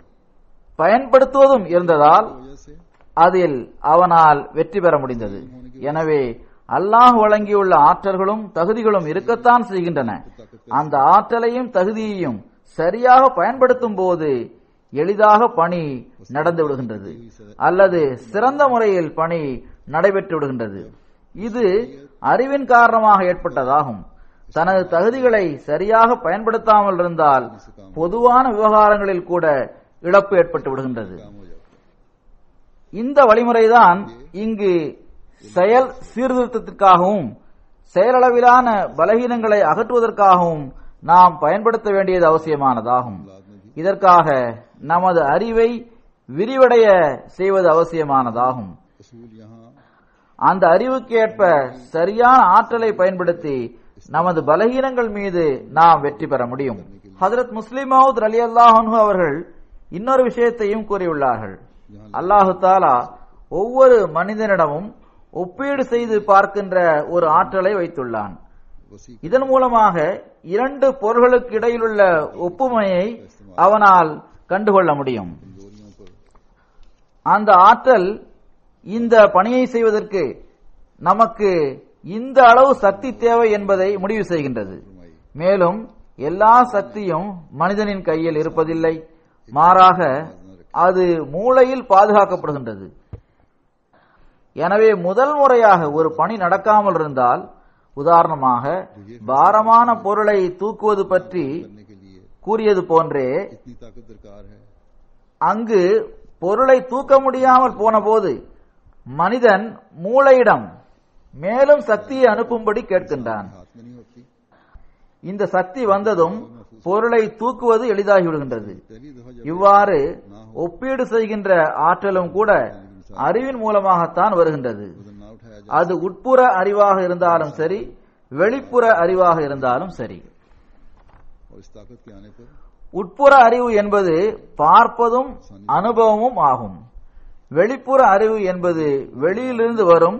பயன்படுத்துவதும் இருந்ததால் वजह से அதில் அவனால் வெற்றி பெற முடிந்தது எனவே அல்லாஹ் வழங்கியுள்ள ஆற்றல்களும் தகுதிகளும் இருக்கத்தான் செய்கின்றன அந்த ஆற்றலையும் தகுதியையும் சரியாக பயன்படுத்தும் போது எளிதாக பணி நடந்து விடுகின்றது அல்லது சிறந்த முறையில் பணி நடைபெற்று விடுகின்றது இது அறிவின் காரணமாக ஏற்பட்டதாகும் தனது தகுதிகளை சரியாக பயன்படுத்தாமல் இருந்தால் பொதுவான விவகாரங்களில் கூட இழப்பு ஏற்பட்டு விடுகின்றது काम हो जाता है இந்த வழிமுறைதான் இங்கு செயல் சீர்திருத்தத்திற்காகவும் செயலளவிலான பலகீனங்களை அகற்றுவதற்காகவும் நாம் பயன்படுத்த வேண்டியது அவசியமானதாகும் இதற்காக நமது அறிவை விரிவடைய செய்வது அவசியமானதாகும் असूल यहाँ அந்த அறிவுக்கேற்ப சரியான ஆற்றலை பயன்படுத்தி நமது பலகீனங்கள் மீது நாம் வெற்றி பெற முடியும் ஹதரத் முஸ்லிமவுத் அலி அல்லாஹு அவர்கள் இன்னொரு விஷயத்தையும் கூறியுள்ளார்கள் அல்லாஹு தாலா ஒவ்வொரு மனிதனிடமும் ஒப்பீடு செய்து பார்க்கின்ற ஒரு ஆற்றலை வைத்துள்ளான் वसी இதன் மூலமாக இரண்டு பொருள்களுக்கு இடையிலுள்ள ஒப்புமையை அவனால் கண்டுகொள்ள முடியும் कमजोरियों पर அந்த ஆற்றல் இந்த பணியை செய்வதற்கு நமக்கு இந்த அளவு சக்தி தேவை என்பதை முடிவு செய்கின்றது மேலும் எல்லா சக்தியும் மனிதனின் கையில் இருப்பதில்லை மாறாக அது மூளையில் பாதுகாக்கப்படுகின்றது எனவே முதல் முறையாக ஒரு பணி நடக்காமல் இருந்தால் உதாரணமாக பாரமான பொருளை தூக்குவது பற்றி करने के लिए கூறியது போன்றே इतनी ताकत दरकार है அங்கு பொருளை தூக்க முடியாமல் போனபோது மனிதன் மூளையிடம் மேலும் சக்தியை அனுப்பும்படி கேட்கின்றான் हाथ में नहीं होती இந்த சக்தி வந்ததும் பொருளை தூக்குவது எளிதாகிவிடுகின்றது पहली दफा जब இவ்வாறு ஒப்பீடு செய்கின்ற ஆற்றலும் கூட அறிவின் மூலமாகத்தான் வருகின்றது वजन ना उठाया जाए அது உட்புற அறிவாக இருந்தாலும் சரி வெளிப்புற அறிவாக இருந்தாலும் சரி और इस ताकत के आने पर உட்புற அறிவு என்பது பார்ப்பதும் அனுபவமும் ஆகும் வெளிப்புற அறிவு என்பது வெளியிலிருந்து வரும்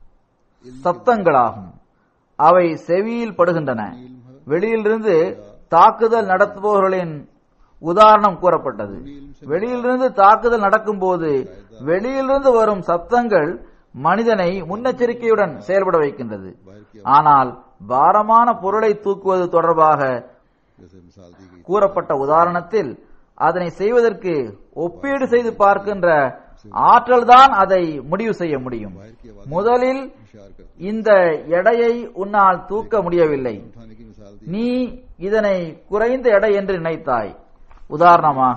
சப்தங்களாகும் அவை செவியில் படுகின்றன வெளியிலிருந்து தாக்குதல் நடத்துபவர்களின் உதாரணம் கூறப்பட்டது வெளியிலிருந்து தாக்குதல் நடக்கும்போது வெளியிலிருந்து வரும் சப்தங்கள் மனிதனை முன்னெச்சரிக்கையுடன் செயல்பட வைக்கின்றது ஆனால் பாரமான பொருளை தூக்குவது தொடர்பாக जैसे मिसाल दी गई கூறப்பட்ட உதாரணத்தில் அதனை செய்வதற்கு ஒப்பீடு செய்து பார்க்கின்ற ஆற்றல்தான் அதை முடிவு செய்ய முடியும் बाहर की आवाज முதலில் इशार करती இந்த எடையை உன்னால் தூக்க முடியவில்லை उठाने की मिसाल दी நீ இதனை குறைந்த எடை என்று நினைத்தாய் உதாரணமாக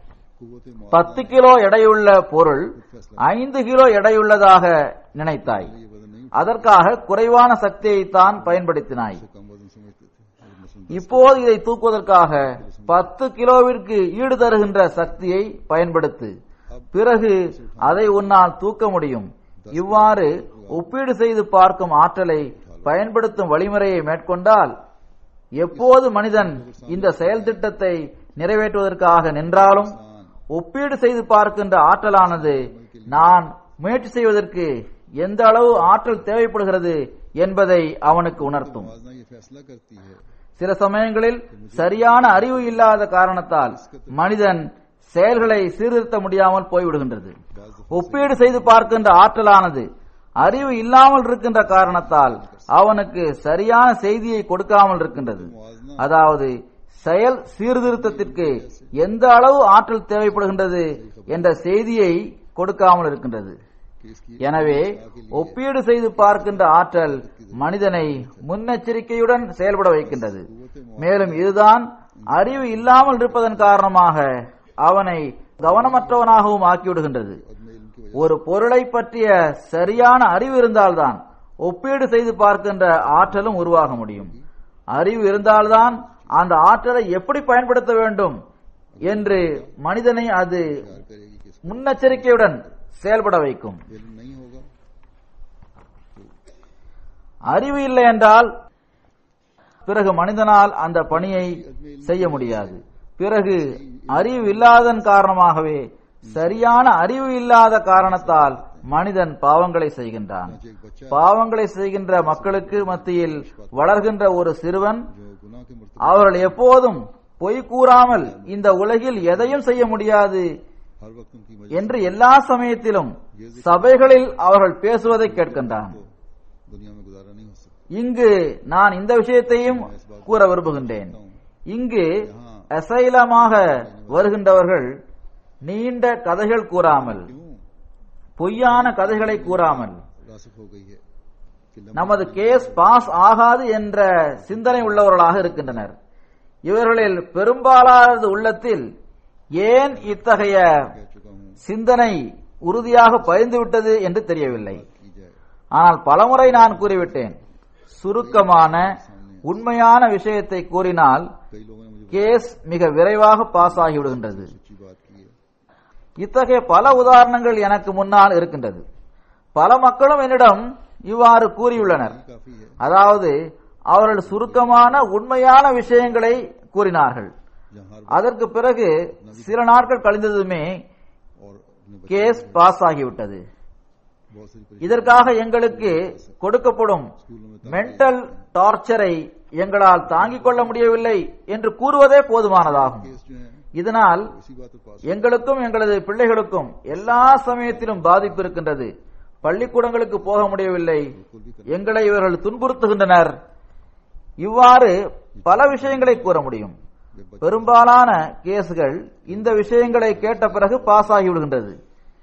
कुत பத்து கிலோ எடையுள்ள பொருள் ஐந்து கிலோ எடையுள்ளதாக நினைத்தாய் ये वजन नहीं அதற்காக குறைவான சக்தியை தான் பயன்படுத்தினாய் उठा कम वजन समझते थे और मसलन இப்போது இதை தூக்குவதற்காக பத்து கிலோவிற்கு ஈடு தருகின்ற சக்தியை பயன்படுத்து பிறகு அதை உன்னால் தூக்க முடியும் இவ்வாறு ஒப்பீடு செய்து பார்க்கும் ஆற்றலை பயன்படுத்தும் வழிமுறையை மேற்கொண்டால் எப்போது மனிதன் இந்த செயல் திட்டத்தை நிறைவேற்றுவதற்காக நின்றாலும் ஒப்பீடு செய்து பார்க்கின்ற ஆற்றலானது நான் முயற்சி செய்வதற்கு எந்த அளவு ஆற்றல் தேவைப்படுகிறது என்பதை அவனுக்கு உணர்த்தும் आवाजना ये फैसला करती है சில சமயங்களில் சரியான அறிவு இல்லாத காரணத்தால் மனிதன் செயல்களை சீர்திருத்த முடியாமல் போய்விடுகின்றது ஒப்பீடு செய்து பார்க்கின்ற ஆற்றலானது அறிவு இல்லாமல் இருக்கின்ற காரணத்தால் அவனுக்கு சரியான செய்தியை கொடுக்காமல் இருக்கின்றது அதாவது செயல் சீர்திருத்தத்திற்கு எந்த அளவு ஆற்றல் தேவைப்படுகின்றது என்ற செய்தியை கொடுக்காமல் இருக்கின்றது कि इसकी எனவே ஒப்பீடு செய்து பார்க்கின்ற ஆற்றல் மனிதனை முன்னெச்சரிக்கையுடன் செயல்பட வைக்கின்றது மேலும் இதுதான் அறிவு இல்லாமல் இருப்பதன் காரணமாக அவனை கவனமற்றவனாகவும் ஆக்கிவிடுகின்றது अदम इल्म की ஒரு பொருளை பற்றிய சரியான அறிவு இருந்தால்தான் ஒப்பீடு செய்து பார்க்கின்ற ஆற்றலும் உருவாக முடியும் அறிவு இருந்தால்தான் அந்த ஆற்றலை எப்படி பயன்படுத்த வேண்டும் என்று மனிதனை அது वजह करेगी कि इसका முன்னெச்சரிக்கையுடன் செயல்பட வைக்கும் इल्म नहीं होगा அறிவு இல்லை என்றால் பிறகு மனிதனால் அந்த பணியை செய்ய முடியாது பிறகு அறிவு இல்லாததன் காரணமாகவே சரியான அறிவு இல்லாத காரணத்தால் மனிதன் பாவங்களை செய்கின்றான் एक बच्चा பாவங்களை செய்கின்ற மக்களுக்கு மத்தியில் வளர்கின்ற ஒரு சிறுவன் जो गुनाह के मर्तबे அவர்கள் எப்போதும் பொய் கூறாமல் இந்த உலகில் எதையும் செய்ய முடியாது हर वक्त उनकी मजलिस என்று எல்லா சமயத்திலும் சபைகளில் அவர்கள் பேசுவதை கேட்கின்றான் को दुनिया में गुजारा नहीं हो सकता இங்கு நான் இந்த விஷயத்தையும் கூற விரும்புகின்றேன் இங்கு அசைலமாக வருகின்றவர்கள் நீண்ட கதைகள் கூறாமல் क्यों பொய்யான கதைகளை கூறாமல் रासिक हो गई है कि लम्बे நமது கேஸ் பாஸ் ஆகாது என்ற சிந்தனை உள்ளவர்களாக இருக்கின்றனர் இவர்களில் பெரும்பாலானது உள்ளத்தில் ஏன் இத்தகைய कह चुका हूँ சிந்தனை உறுதியாக பதிந்துவிட்டது என்று தெரியவில்லை की जाए ஆனால் பலமுறை நான் கூறிவிட்டேன் சுருக்கமான உண்மையான விஷயத்தை கூறினால் कई लोगों ने मुझे கேஸ் மிக விரைவாக பாஸ் ஆகிவிடுகின்றது सच्ची बात की है இத்தகைய பல உதாரணங்கள் எனக்கு முன்னால் இருக்கின்றது பல மக்களும் என்னிடம் இவ்வாறு கூறியுள்ளனர் काफी है அதாவது அவர்கள் சுருக்கமான உண்மையான விஷயங்களை கூறினார்கள் जहाँ हर அதற்கு பிறகு சில நாட்கள் கழிந்ததுமே और अपने बच्चे கேஸ் பாஸ் ஆகிவிட்டது बहुत सारी இதற்காக எங்களுக்கு கொடுக்கப்படும் स्कूलों में மென்டல் டார்ச்சரை எங்களால் தாங்கிக் கொள்ள முடியவில்லை என்று கூறுவதே போதுமானதாகும் केस जो है இதனால் इसी बात पर पास எங்களுக்கும் எங்களது பிள்ளைகளுக்கும் எல்லா சமயத்திலும் பாதிப்பு இருக்கின்றது பள்ளிக்கூடங்களுக்கு போக முடியவில்லை எங்களை இவர்கள் துன்புறுத்துகின்றனர் இவ்வாறு பல விஷயங்களை கூற முடியும் பெரும்பாலான கேஸ்கள் இந்த விஷயங்களை கேட்ட பிறகு பாஸ் ஆகிவிடுகின்றது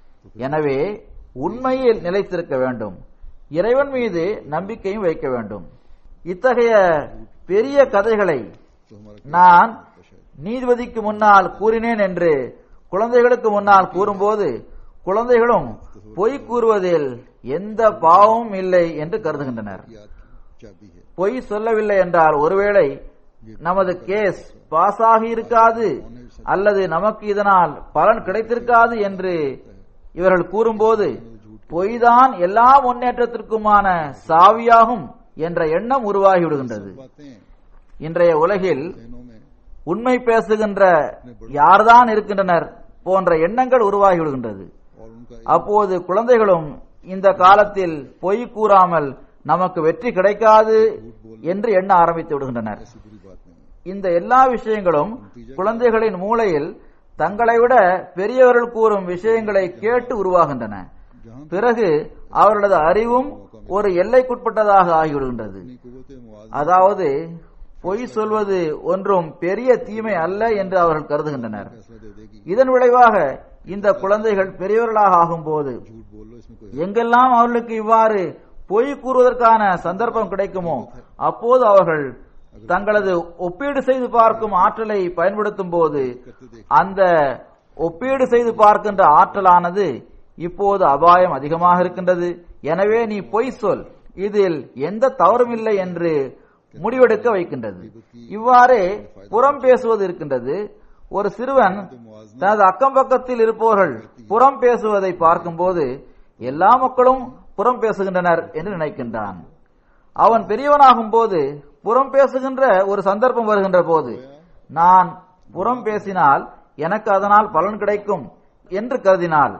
எனவே உண்மையில் நிலைத்திருக்க வேண்டும் இறைவன் மீது நம்பிக்கையும் வைக்க வேண்டும் இத்தகைய பெரிய கதைகளை तो हमारा நான் நீதிபதிக்கு முன்னால் கூறினேன் என்று குழந்தைகளுக்கு முன்னால் கூறும்போது குழந்தைகளும் பொய் கூறுவதில் எந்த பாவமும் இல்லை என்று கருதுகின்றனர் याद की चाबी है பொய் சொல்லவில்லை என்றால் ஒருவேளை நமது கேஸ் பாஸ் ஆகி இருக்காது அல்லது நமக்கு இதனால் பலன் கிடைத்திருக்காது என்று இவர்கள் கூறும்போது பொய்தான் எல்லா முன்னேற்றத்திற்குமான சாவியாகும் என்ற எண்ணம் உருவாகி விடுகின்றது बातें இன்றைய உலகில் जहनों में உண்மை பேசுகின்ற யார்தான் இருக்கின்றனர் போன்ற எண்ணங்கள் உருவாகி விடுகின்றது और उनका அப்போது குழந்தைகளும் இந்த காலத்தில் பொய் கூறாமல் நமக்கு வெற்றி கிடைக்காது என்று எண்ண ஆரம்பித்து விடுகின்றனர் ऐसी बुरी बात नहीं है இந்த எல்லா விஷயங்களும் குழந்தைகளின் மூளையில் தங்களை விட பெரியவர்கள் கூறும் விஷயங்களை கேட்டு உருவாகின்றன जहाँ பிறகு அவர்களது அறிவும் ஒரு எல்லைக்குட்பட்டதாக ஆகிவிடுகின்றது अपनी कुवत मुआज அதாவது பொய் சொல்வது ஒன்றும் பெரிய தீமை அல்ல என்று அவர்கள் கருதுகின்றனர் फैसला दे देगी இதன் விளைவாக இந்த குழந்தைகள் பெரியவர்களாக ஆகும்போது झूठ बोल लो इसमें कोई எங்கெல்லாம் அவர்களுக்கு இவ்வாறு பொய் கூறுவதற்கான சந்தர்ப்பம் கிடைக்குமோ அப்போது அவர்கள் தங்களது ஒப்பீடு செய்து பார்க்கும் ஆற்றலை பயன்படுத்தும் போது करते देख அந்த ஒப்பீடு செய்து பார்க்கின்ற ஆற்றலானது இப்போது அபாயம் அதிகமாக இருக்கின்றது எனவே நீ பொய் சொல் இதில் எந்த தவறும் இல்லை என்று முடிவெடுக்க வைக்கின்றது இவ்வாறே புறம் பேசுவது இருக்கின்றது ஒரு சிறுவன் தனது அக்கம் பக்கத்தில் இருப்பவர்கள் புறம் பேசுவதை பார்க்கும்போது எல்லா மக்களும் புறம் பேசுகின்றனர் என்று நினைக்கின்றான் அவன் பெரியவனாகும் போது புறம் பேசுகின்ற ஒரு சந்தர்ப்பம் வருகின்ற போது நான் புறம் பேசினால் எனக்கு அதனால் பலன் கிடைக்கும் என்று கருதினால்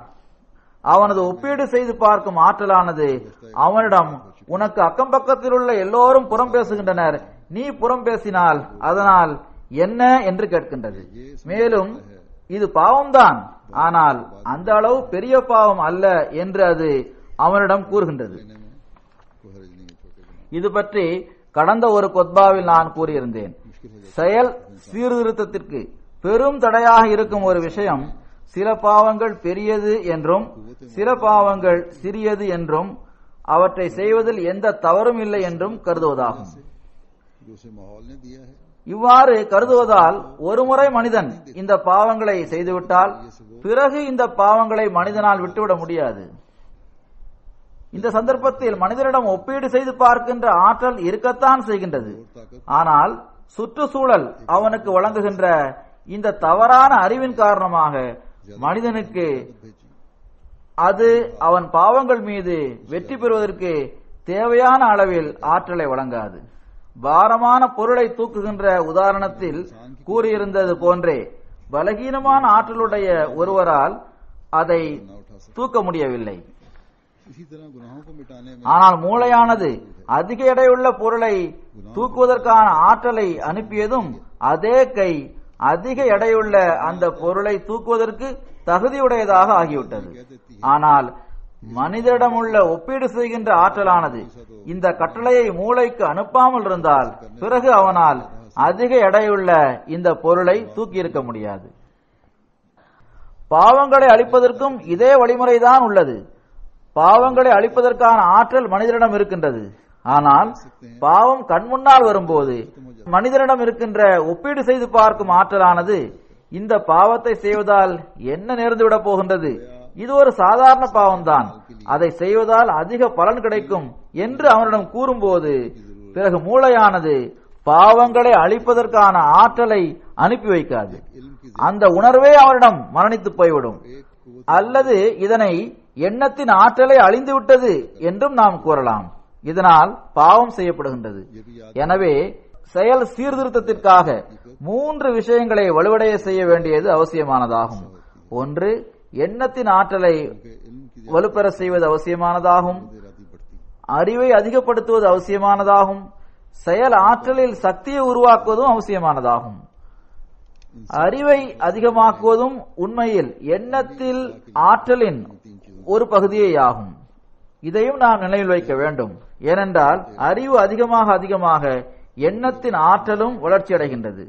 அவனது ஒப்பீடு செய்து பார்க்கும் ஆற்றலானது அவனிடம் உனக்கு அக்கம் பக்கத்தில் உள்ள எல்லோரும் புறம் பேசுகின்றனர் நீ புறம் பேசினால் அதனால் என்ன என்று கேட்கின்றது மேலும் இது பாவம்தான் ஆனால் அந்த அளவு பெரிய பாவம் அல்ல என்று அது அவனிடம் கூறுகின்றது लेने में कोई हर्ज नहीं है छोटे गुनाह இது பற்றி கடந்த ஒரு கொத்பாவில் நான் கூறியிருந்தேன் செயல் சீர்திருத்தத்திற்கு பெரும் தடையாக இருக்கும் ஒரு விஷயம் சில பாவங்கள் பெரியது என்றும் சில பாவங்கள் சிறியது என்றும் அவற்றை செய்வதில் எந்த தவறும் இல்லை என்றும் கருதுவதாகும் जो उसे माहौल ने दिया है இவ்வாறு கருதுவதால் ஒருமுறை மனிதன் இந்த பாவங்களை செய்துவிட்டால் பிறகு இந்த பாவங்களை மனிதனால் விட்டுவிட முடியாது இந்த சந்தர்ப்பத்தில் மனிதனிடம் ஒப்பீடு செய்து பார்க்கின்ற ஆற்றல் இருக்கத்தான் செய்கின்றது ஆனால் சுற்றுச்சூழல் அவனுக்கு வழங்குகின்ற இந்த தவறான அறிவின் காரணமாக மனிதனுக்கு भेजी அது அவன் பாவங்கள் மீது வெற்றி பெறுவதற்கு தேவையான அளவில் ஆற்றலை வழங்காது பாரமான பொருளை தூக்குகின்ற உதாரணத்தில் கூறியிருந்தது போன்றே பலகீனமான ஆற்றலுடைய ஒருவரால் அதை தூக்க முடியவில்லை इसी तरह गुनाहों को मिटाने में ஆனால் மூளையானது அதிக எடையுள்ள பொருளை தூக்குவதற்கான ஆற்றலை அனுப்பியதும் அதே கை அதிக எடையுள்ள அந்த பொருளை தூக்குவதற்கு தகுதியுடையதாக ஆகிவிட்டது ஆனால் மனிதரிடம் உள்ள ஒப்பீடு செய்கின்ற ஆற்றலானது இந்த கட்டளையை மூளைக்கு அனுப்பாமல் இருந்தால் பிறகு அவனால் அதிக எடையுள்ள இந்த பொருளை தூக்கி இருக்க முடியாது பாவங்களை அழிப்பதற்கும் இதே வழிமுறைதான் உள்ளது பாவங்களை அழிப்பதற்கான ஆற்றல் மனிதனிடம் இருக்கின்றது ஆனால் பாவம் கண்முன்னால் வரும்போது மனிதனிடம் இருக்கின்ற ஒப்பீடு செய்து பார்க்கும் ஆற்றலானது இந்த பாவத்தை செய்வதால் என்ன நேர்ந்துவிடப் போகின்றது இது ஒரு சாதாரண பாவம்தான் அதை செய்வதால் அதிக பலன் கிடைக்கும் என்று அவனிடம் கூறும்போது பிறகு மூளையானது பாவங்களை அழிப்பதற்கான ஆற்றலை அனுப்பி வைக்காது इल्म की அந்த உணர்வே அவரிடம் மரணித்து போய்விடும் एक कुवत அல்லது இதனை எண்ணத்தின் ஆற்றலை அழிந்து விட்டது என்றும் நாம் கூறலாம் இதனால் பாவம் செய்யப்படுகின்றது ये भी याद எனவே செயல் சீர்திருத்தத்திற்காக மூன்று விஷயங்களை வலுவடைய செய்ய வேண்டியது அவசியமானதாகும் ஒன்று எண்ணத்தின் ஆற்றலை के इल्म की வலுப்பெற செய்வது அவசியமானதாகும் इरादी बढ़ती அறிவை அதிகப்படுத்துவது அவசியமானதாகும் செயல் ஆற்றலில் சக்தியை உருவாக்குவதும் அவசியமானதாகும் அறிவை அதிகமாக்குவதும் உண்மையில் எண்ணத்தில் ஆற்றலின் ஒரு பகுதியே ஆகும் இதையும் நாம் நினைவில் வைக்க வேண்டும் ஏனென்றால் அறிவு அதிகமாக அதிகமாக எண்ணத்தின் ஆற்றலும் வளர்ச்சி அடைகின்றது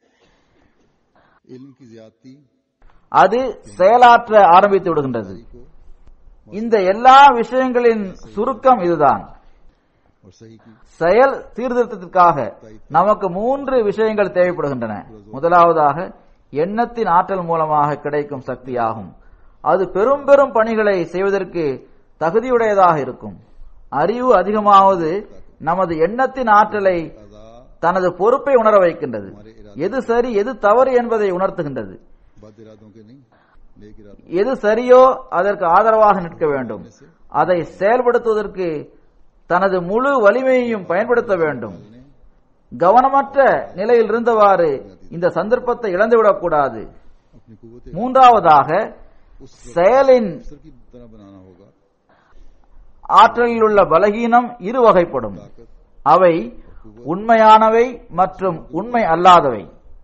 इल्म की ज्यादती அது செயலாற்ற ஆரம்பித்து விடுகின்றது को இந்த எல்லா விஷயங்களின் சுருக்கம் இதுதான் और सही की செயல் சீர்திருத்தத்திற்காக நமக்கு மூன்று விஷயங்கள் தேவைப்படுகின்றன முதலாவதாக எண்ணத்தின் ஆற்றல் மூலமாக கிடைக்கும் சக்தியாகும் அது பெரும் பெரும் பணிகளை செய்வதற்கு தகுதியுடையதாக இருக்கும் அறிவு அதிகமாவது நமது எண்ணத்தின் ஆற்றலை अदा தனது பொறுப்பை உணர வைக்கின்றது எது சரி எது தவறு என்பதை உணர்த்துகின்றது बद इरादों के नहीं नेक इरादों எது சரியோ அதற்கு ஆதரவாக நிற்க வேண்டும் அதை செயல்படுத்துவதற்கு தனது முழு வலிமையையும் பயன்படுத்த வேண்டும் ने கவனமற்ற நிலையில் இருந்தவாறு இந்த சந்தர்ப்பத்தை இழந்துவிடக் கூடாது अपनी कुवत மூன்றாவதாக செயலின் अफसर की तरह बनाना होगा ஆற்றலில் உள்ள பலகீனம் இரு வகைப்படும் ताकत அவை உண்மையானவை மற்றும் உண்மை அல்லாதவை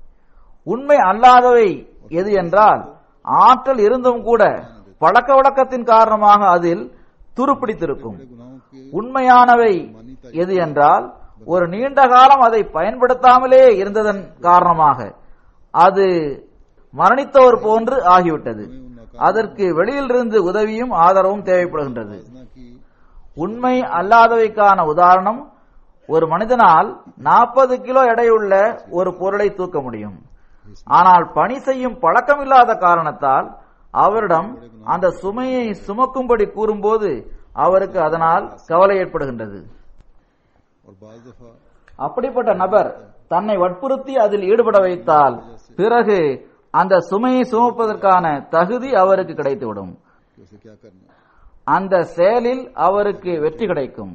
உண்மை அல்லாதவை எது என்றால் ஆற்றல் இருந்தும் கூட பழக்க வழக்கத்தின் காரணமாக அதில் துருப்பிடித்திருக்கும் बड़े गुनाहों के உண்மையானவை எது என்றால் ஒரு நீண்ட காலம் அதை பயன்படுத்தாமலே இருந்ததன் காரணமாக அது மரணித்தவர் போன்று ஆகிவிட்டது அதற்கு வெளியிலிருந்து உதவியும் ஆதரவும் தேவைப்படுகின்றது ना की உண்மை அல்லாதவைக்கான உதாரணம் ஒரு மனிதனால் நாற்பது கிலோ எடையுள்ள ஒரு பொருளை தூக்க முடியும் ஆனால் பணி செய்யும் பழக்கமில்லாத காரணத்தால் அவரிடம் அந்த சுமையை சுமக்கும்படி கூறும்போது அவருக்கு அதனால் கவலை ஏற்படுகின்றது और बाज दफा அப்படிப்பட்ட நபர் தன்னை வற்புறுத்தி அதில் ஈடுபட வைத்தால் பிறகு அந்த சுமையை சுமப்பதற்கான தகுதி அவருக்கு கிடைத்துவிடும் कि उसे क्या करना है அந்த செயலில் அவருக்கு வெற்றி கிடைக்கும்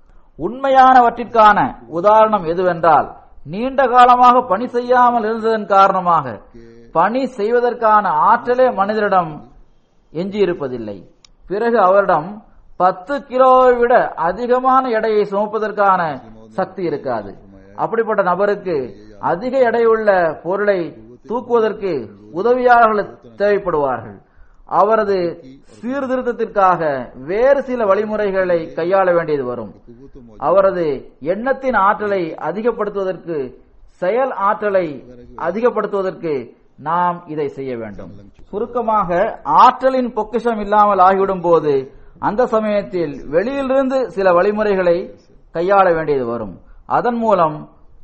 உண்மையானவற்றிற்கான உதாரணம் எதுவென்றால் நீண்ட காலமாக பணி செய்யாமல் இருந்ததன் காரணமாக பணி செய்வதற்கான ஆற்றலே மனிதரிடம் எஞ்சியிருப்பதில்லை பிறகு அவரிடம் பத்து கிலோவை விட அதிகமான எடையை சுமப்பதற்கான சக்தி இருக்காது அப்படிப்பட்ட நபருக்கு அதிக எடையுள்ள பொருளை தூக்குவதற்கு உதவியாளர்கள் தேவைப்படுவார்கள் அவரது சீர்திருத்தத்திற்காக வேறு சில வழிமுறைகளை கையாள வேண்டியது வரும் कुवत तो मौजूद அவரது எண்ணத்தின் ஆற்றலை அதிகப்படுத்துவதற்கு செயல் ஆற்றலை அதிகப்படுத்துவதற்கு நாம் இதை செய்ய வேண்டும் சுருக்கமாக ஆற்றலின் பொக்கிஷம் இல்லாமல் ஆகிவிடும் போது அந்த சமயத்தில் வெளியிலிருந்து சில வழிமுறைகளை கையாள வேண்டியது வரும் அதன் மூலம்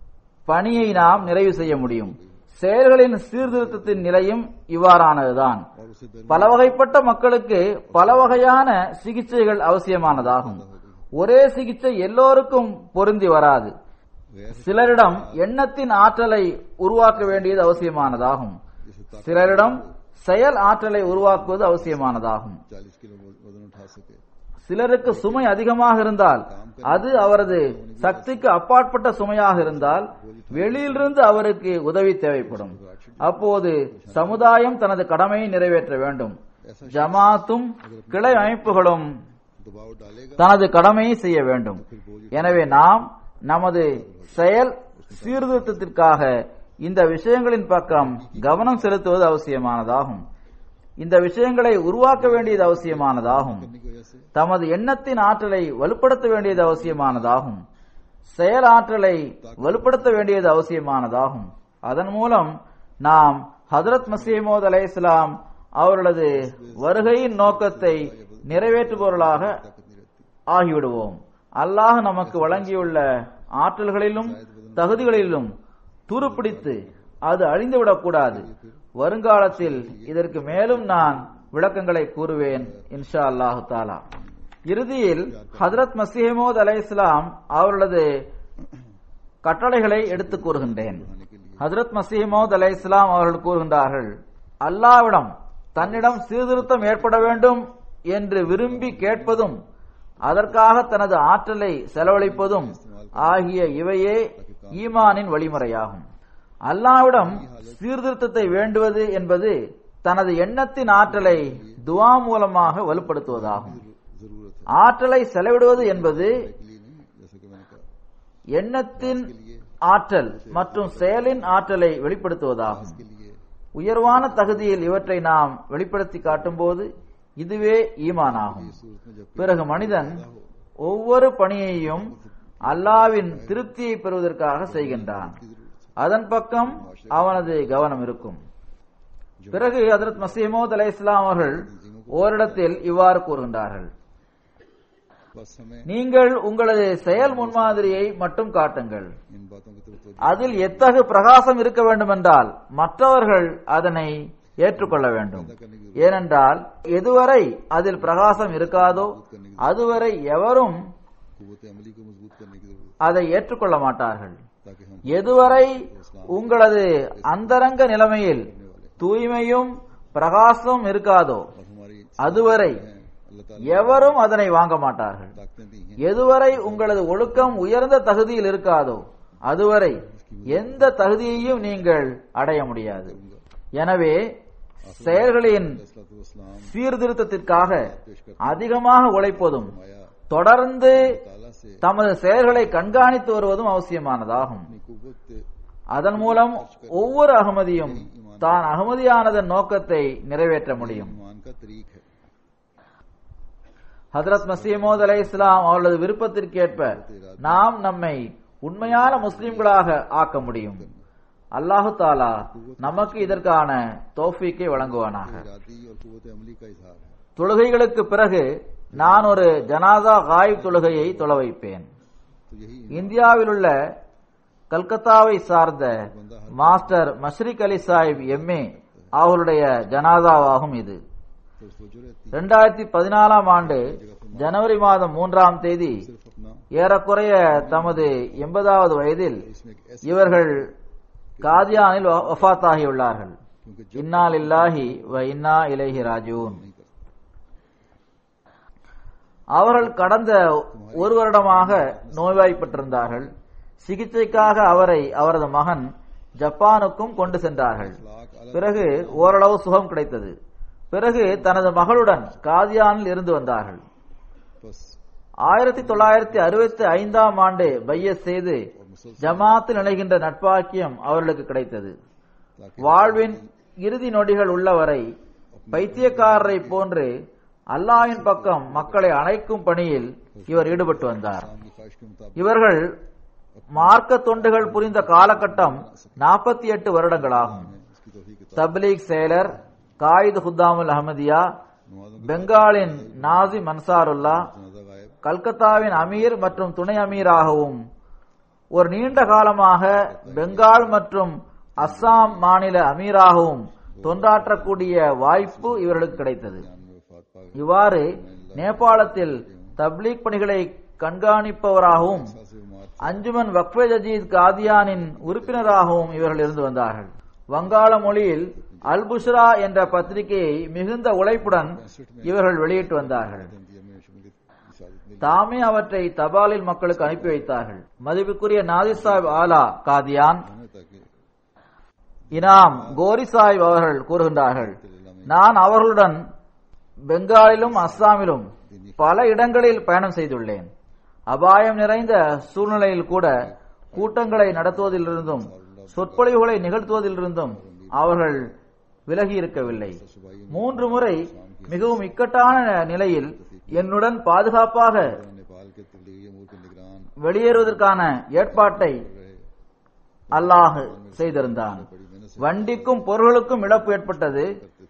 பணியை நாம் நிறைவு செய்ய முடியும் செயல்களின் சீர்திருத்தத்தின் நிலையும் இவ்வாறானதுதான் और उसे दर பல வகைப்பட்ட மக்களுக்கு பல வகையான சிகிச்சைகள் அவசியமானதாகும் ஒரே சிகிச்சை எல்லோருக்கும் பொருந்தி வராது சிலரிடம் எண்ணத்தின் ஆற்றலை உருவாக்க வேண்டியது அவசியமானதாகும் சிலரிடம் செயல் ஆற்றலை உருவாக்குவது அவசியமானதாகும் चालीस किलो वजन उठा सके சிலருக்கு சுமை அதிகமாக இருந்தால் அது அவரது சக்திக்கு அப்பாற்பட்ட சுமையாக இருந்தால் வெளியிலிருந்து அவருக்கு உதவி தேவைப்படும் அப்போது சமுதாயம் தனது கடமையை நிறைவேற்ற வேண்டும் ஜமாத்தும் கிளை அமைப்புகளும் दबाव डालेगा தனது கடமையை செய்ய வேண்டும் எனவே நாம் நமது செயல் சீர்திருத்தத்திற்காக இந்த விஷயங்களின் பக்கம் கவனம் செலுத்துவது அவசியமானதாகும் இந்த விஷயங்களை உருவாக்க வேண்டியது அவசியமானதாகும் करने की वजह से தமது எண்ணத்தின் ஆற்றலை வலுப்படுத்த வேண்டியது அவசியமானதாகும் செயல் ஆற்றலை வலுப்படுத்த வேண்டியது அவசியமானதாகும் அதன் மூலம் நாம் ஹதரத் மசீமோத் அலை இஸ்லாம் அவர்களது வருகையின் நோக்கத்தை நிறைவேற்றுபவர்களாக ஆகிவிடுவோம் அல்லாஹ் நமக்கு வழங்கியுள்ள ஆற்றல்களிலும் தகுதிகளிலும் துருப்பிடித்து அது அழிந்துவிடக் கூடாது வருங்காலத்தில் இதற்கு மேலும் நான் விளக்கங்களை கூறுவேன் இன்ஷா அல்லாஹு தாலா இறுதியில் ஹதரத் மசீமோத் அலை இஸ்லாம் அவர்களது கட்டளைகளை எடுத்துக் கூறுகின்றேன் बढ़ाने के लिए ஹஜரத் மசீமோத் அலை இஸ்லாம் அவர்கள் கூறுகின்றார்கள் அல்லாவிடம் தன்னிடம் சீர்திருத்தம் ஏற்பட வேண்டும் என்று விரும்பி கேட்பதும் அதற்காக தனது ஆற்றலை செலவழிப்பதும் ஆகிய இவையே ஈமானின் வழிமுறையாகும் அல்லாவிடம் சீர்திருத்தத்தை வேண்டுவது என்பது தனது எண்ணத்தின் ஆற்றலை துவா மூலமாக வலுப்படுத்துவதாகும் जरूरत है ஆற்றலை செலவிடுவது என்பது के लिए नहीं जैसे कि मैंने कहा எண்ணத்தின் ஆற்றல் மற்றும் செயலின் ஆற்றலை வெளிப்படுத்துவதாகும் के लिए உயர்வான தகுதியில் இவற்றை நாம் வெளிப்படுத்தி காட்டும்போது இதுவே ஈமானாகும் सूरत में जब பிறகு மனிதன் ஒவ்வொரு பணியையும் அல்லாவின் திருப்தியை பெறுவதற்காக செய்கின்றான் அதன் பக்கம் அவனது கவனம் இருக்கும் பிறகு ஹதரத் மசீமோத் அலை இஸ்லாம் அவர்கள் ஓரிடத்தில் இவ்வாறு கூறுகின்றார்கள் बस हमें நீங்கள் உங்களது செயல் முன்மாதிரியை மட்டும் காட்டுங்கள் इन बातों की तरफ तो அதில் எத்தகு பிரகாசம் இருக்க வேண்டுமென்றால் மற்றவர்கள் அதனை ஏற்றுக்கொள்ள வேண்டும் ஏனென்றால் எதுவரை அதில் பிரகாசம் இருக்காதோ அதுவரை எவரும் कुत अमली को मजबूत करने की जरूरत அதை ஏற்றுக்கொள்ள மாட்டார்கள் है ताकि हम எதுவரை உங்களது அந்தரங்க நிலைமையில் தூய்மையும் பிரகாசமும் இருக்காதோ और हमारी அதுவரை अल्लाह ताला எவரும் அதனை வாங்க மாட்டார்கள் ताकतें दी हैं எதுவரை உங்களது ஒழுக்கம் உயர்ந்த தகுதியில் இருக்காதோ அதுவரை எந்த தகுதியையும் நீங்கள் அடைய முடியாது எனவே செயல்களின் इस्लाम சீர்திருத்தத்திற்காக அதிகமாக உழைப்பதும் आया தொடர்ந்து ताला से தமது செயல்களை கண்காணித்து வருவதும் அவசியமானதாகும் अपनी कुवत அதன் மூலம் ஒவ்வொரு அகமதியும் தான் அகமதியானதன் நோக்கத்தை நிறைவேற்ற முடியும் ईमान का तरीक है ஹதரத் மசீமோத் அலை இஸ்லாம் அவர்களது விருப்பத்திற்கேற்ப நாம் நம்மை உண்மையான முஸ்லிம்களாக ஆக்க முடியும் அல்லாஹு தாலா நமக்கு இதற்கான தோஃபீக்கை வழங்குவானாக इरादी और कुवत अमली का इजहार है தொழுகைகளுக்கு பிறகு நான் ஒரு ஜனாதா காயிப் தொழுகையை தொழ வைப்பேன் तो यही இந்தியாவில் உள்ள கல்கத்தாவை சார்ந்த மாஸ்டர் மஷ்ரிக் அலி சாஹிப் எம்ஏ அவர்களுடைய ஜனாதாவாகும் இது तो सोचो रहती இரண்டாயிரத்தி பதினாலாம் ஆண்டு ஜனவரி மாதம் மூன்றாம் தேதி सिर्फ अपना ஏறக்குறைய தமது எண்பதாவது வயதில் इसमें एक ऐसा இவர்கள் காதியானில் வ- வஃபாத்தாகியுள்ளார்கள் क्योंकि இன்னா லில்லாஹி வ இன்னா இலைஹி ராஜூன் नहीं कर அவர்கள் கடந்த ஒரு வருடமாக நோய்வாய்ப்பட்டிருந்தார்கள் சிகிச்சைக்காக அவரை அவரது மகன் ஜப்பானுக்கும் கொண்டு சென்றார்கள் अखलाक अलग பிறகு ஓரளவு சுகம் கிடைத்தது பிறகு தனது மகளுடன் காதியானில் இருந்து வந்தார்கள் बस ஆயிரத்தி தொள்ளாயிரத்தி அறுபத்தி ஐந்தாம் ஆண்டு பைய செய்து ஜமாத்தில் இணைகின்ற நட்பாக்கியம் அவர்களுக்கு கிடைத்தது ताकि வாழ்வின் இறுதி நொடிகள் உள்ளவரை பைத்தியக்காரரை போன்று அல்லாஹ்வின் பக்கம் மக்களை அழைக்கும் பணியில் இவர் ஈடுபட்டு வந்தார் इस्लाम की ख्वाहिश के मुताबिक இவர்கள் மார்க்க தொண்டுகள் புரிந்த காலகட்டம் நாற்பத்தி எட்டு வருடங்களாகும் इसकी तोफीक के தப்லீக் செயலர் காயித் ஹுத்தாமுல் அஹமதியா नमाजों பெங்காலின் நாசிம் அன்சாருல்லா जनाजा गायब கல்கத்தாவின் அமீர் மற்றும் துணை அமீராகவும் ஒரு நீண்ட காலமாக பெங்கால் மற்றும் அஸ்ஸாம் மாநில அமீராகவும் தொண்டாற்றக்கூடிய வாய்ப்பு இவர்களுக்கு கிடைத்தது ज्ञान में वफात पा गए இவ்வாறு நேபாளத்தில் தப்லீக் பணிகளை கண்காணிப்பவராகவும் से उमार அஞ்சுமன் வக்ஃபே ஜஜீத் காதியானின் உறுப்பினராகவும் இவர்கள் இருந்து வந்தார்கள் வங்காள மொழியில் அல் புஷ்ரா என்ற பத்திரிகையை மிகுந்த உழைப்புடன் இவர்கள் வெளியிட்டு வந்தார்கள் इंडिया में शमूलियत की साजिश मिली தாமே அவற்றை தபாலில் மக்களுக்கு அனுப்பி வைத்தார்கள் மதிப்புக்குரிய நாதிர் சாஹிப் ஆலா காதியான் है ताकि இனாம் கோரி சாஹிப் அவர்கள் கூறுகின்றார்கள் நான் அவர்களுடன் பெங்காலிலும் அஸ்ஸாமிலும் பல இடங்களில் பயணம் செய்துள்ளேன் அபாயம் நிறைந்த சூழ்நிலையில் கூட கூட்டங்களை நடத்துவதிலிருந்தும் சொற்பொழிவுகளை நிகழ்த்துவதிலிருந்தும் அவர்கள் விலகி இருக்கவில்லை மூன்று முறை மிகவும் இக்கட்டான நிலையில் என்னுடன் பாதுகாப்பாக नेपाल के तबलीगी अमूर के निगरान வெளியேறுவதற்கான ஏற்பாட்டை அல்லாஹ் செய்திருந்தான் வண்டிக்கும் பொருள்களுக்கும் இழப்பு ஏற்பட்டது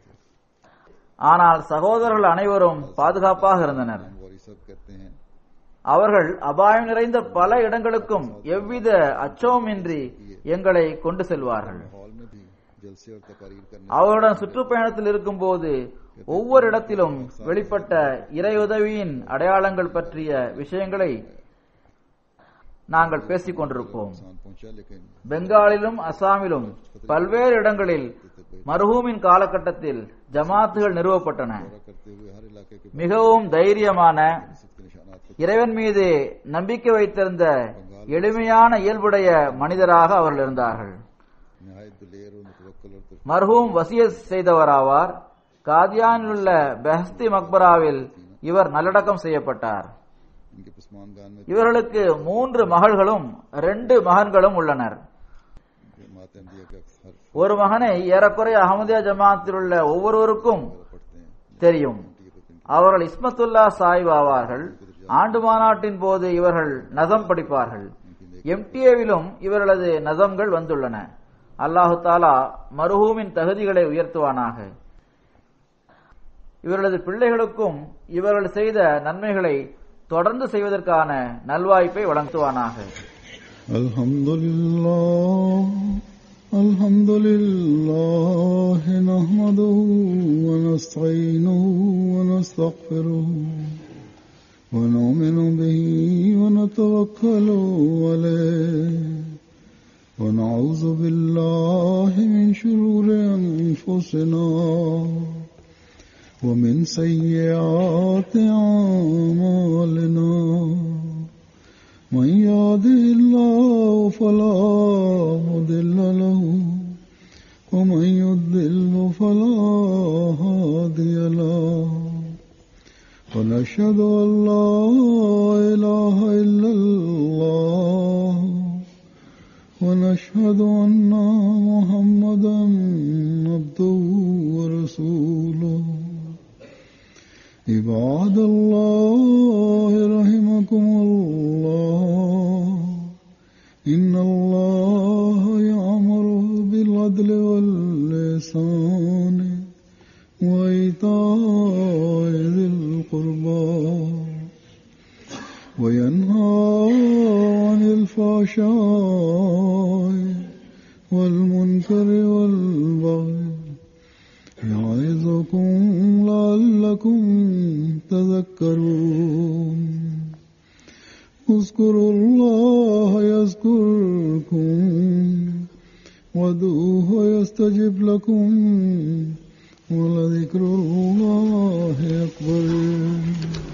ஆனால் சகோதரர்கள் அனைவரும் பாதுகாப்பாக இருந்தனர் हम गौरी सब कहते हैं அவர்கள் அபாயம் நிறைந்த பல இடங்களுக்கும் எவ்வித அச்சமுமின்றி எங்களை கொண்டு செல்வார்கள் हॉल में भी जलसे और तकारीर करने அவருடன் சுற்றுப்பயணத்தில் இருக்கும்போது ஒவ்வொரு இடத்திலும் வெளிப்பட்ட இறையுதவியின் அடையாளங்கள் பற்றிய விஷயங்களை நாங்கள் பேசிக் கொண்டிருப்போம் नुकसान पहुंचा लेकिन பெங்காலிலும் அசாமிலும் பல்வேறு இடங்களில் மர்ஹூமின் காலகட்டத்தில் ஜமாத்துகள் நிறுவப்பட்டன दौरा करते हुए हर इलाके के மிகவும் தைரியமான मस्जिद के निशानात को இறைவன் மீது நம்பிக்கை வைத்திருந்த எளிமையான இயல்புடைய மனிதராக அவர்கள் இருந்தார்கள் नहायत दिलेर और मुतवक्कल और तुर्क மர்ஹூம் வசியத் செய்தவராவார் காதியானில் உள்ள பெஹஸ்தி மக்பராவில் இவர் நல்லடக்கம் செய்யப்பட்டார் इनके पसमान गान में இவர்களுக்கு மூன்று மகள்களும் ரெண்டு மகன்களும் உள்ளனர் मातम दिया के अक्सर ஒரு மகனை ஏறக்குறைய அகமதியா ஜமாத்தில் உள்ள ஒவ்வொருவருக்கும் पढ़ते हैं தெரியும் ये तो इनकी அவர்கள் இஸ்மத்துல்லா சாஹிப் ஆவார்கள் ஆண்டு மாநாட்டின் போது இவர்கள் நதம் படிப்பார்கள் எம்டிஏவிலும் இவர்களது நதம்கள் வந்துள்ளன அல்லாஹு தாலா மருஹூமின் தகுதிகளை உயர்த்துவானாக இவர்களது பிள்ளைகளுக்கும் இவர்கள் செய்த நன்மைகளை தொடர்ந்து செய்வதற்கான நல்வாய்ப்பை வழங்குவானாக الحمد لله الحمد لله نحمده ونستعينه ونستغفره ونؤمن به ونتوكل عليه ونعوذ بالله من شرور أنفسنا ومن سيئات أعمالنا من يهده الله فلا مضل له ومن يضلل فلا هادي له ونشهد أن لا إله إلا الله ونشهد أن محمدا عبده ورسوله عباد الله رحمكم الله إن الله يأمر بالعدل واللسان وإيتاء ذي القربى وينهى عن الفحشاء والمنكر والبغي يعظكم لعلكم تذكرون اذكروا الله يذكركم وادعوه يستجب لكم ولذكر الله أكبر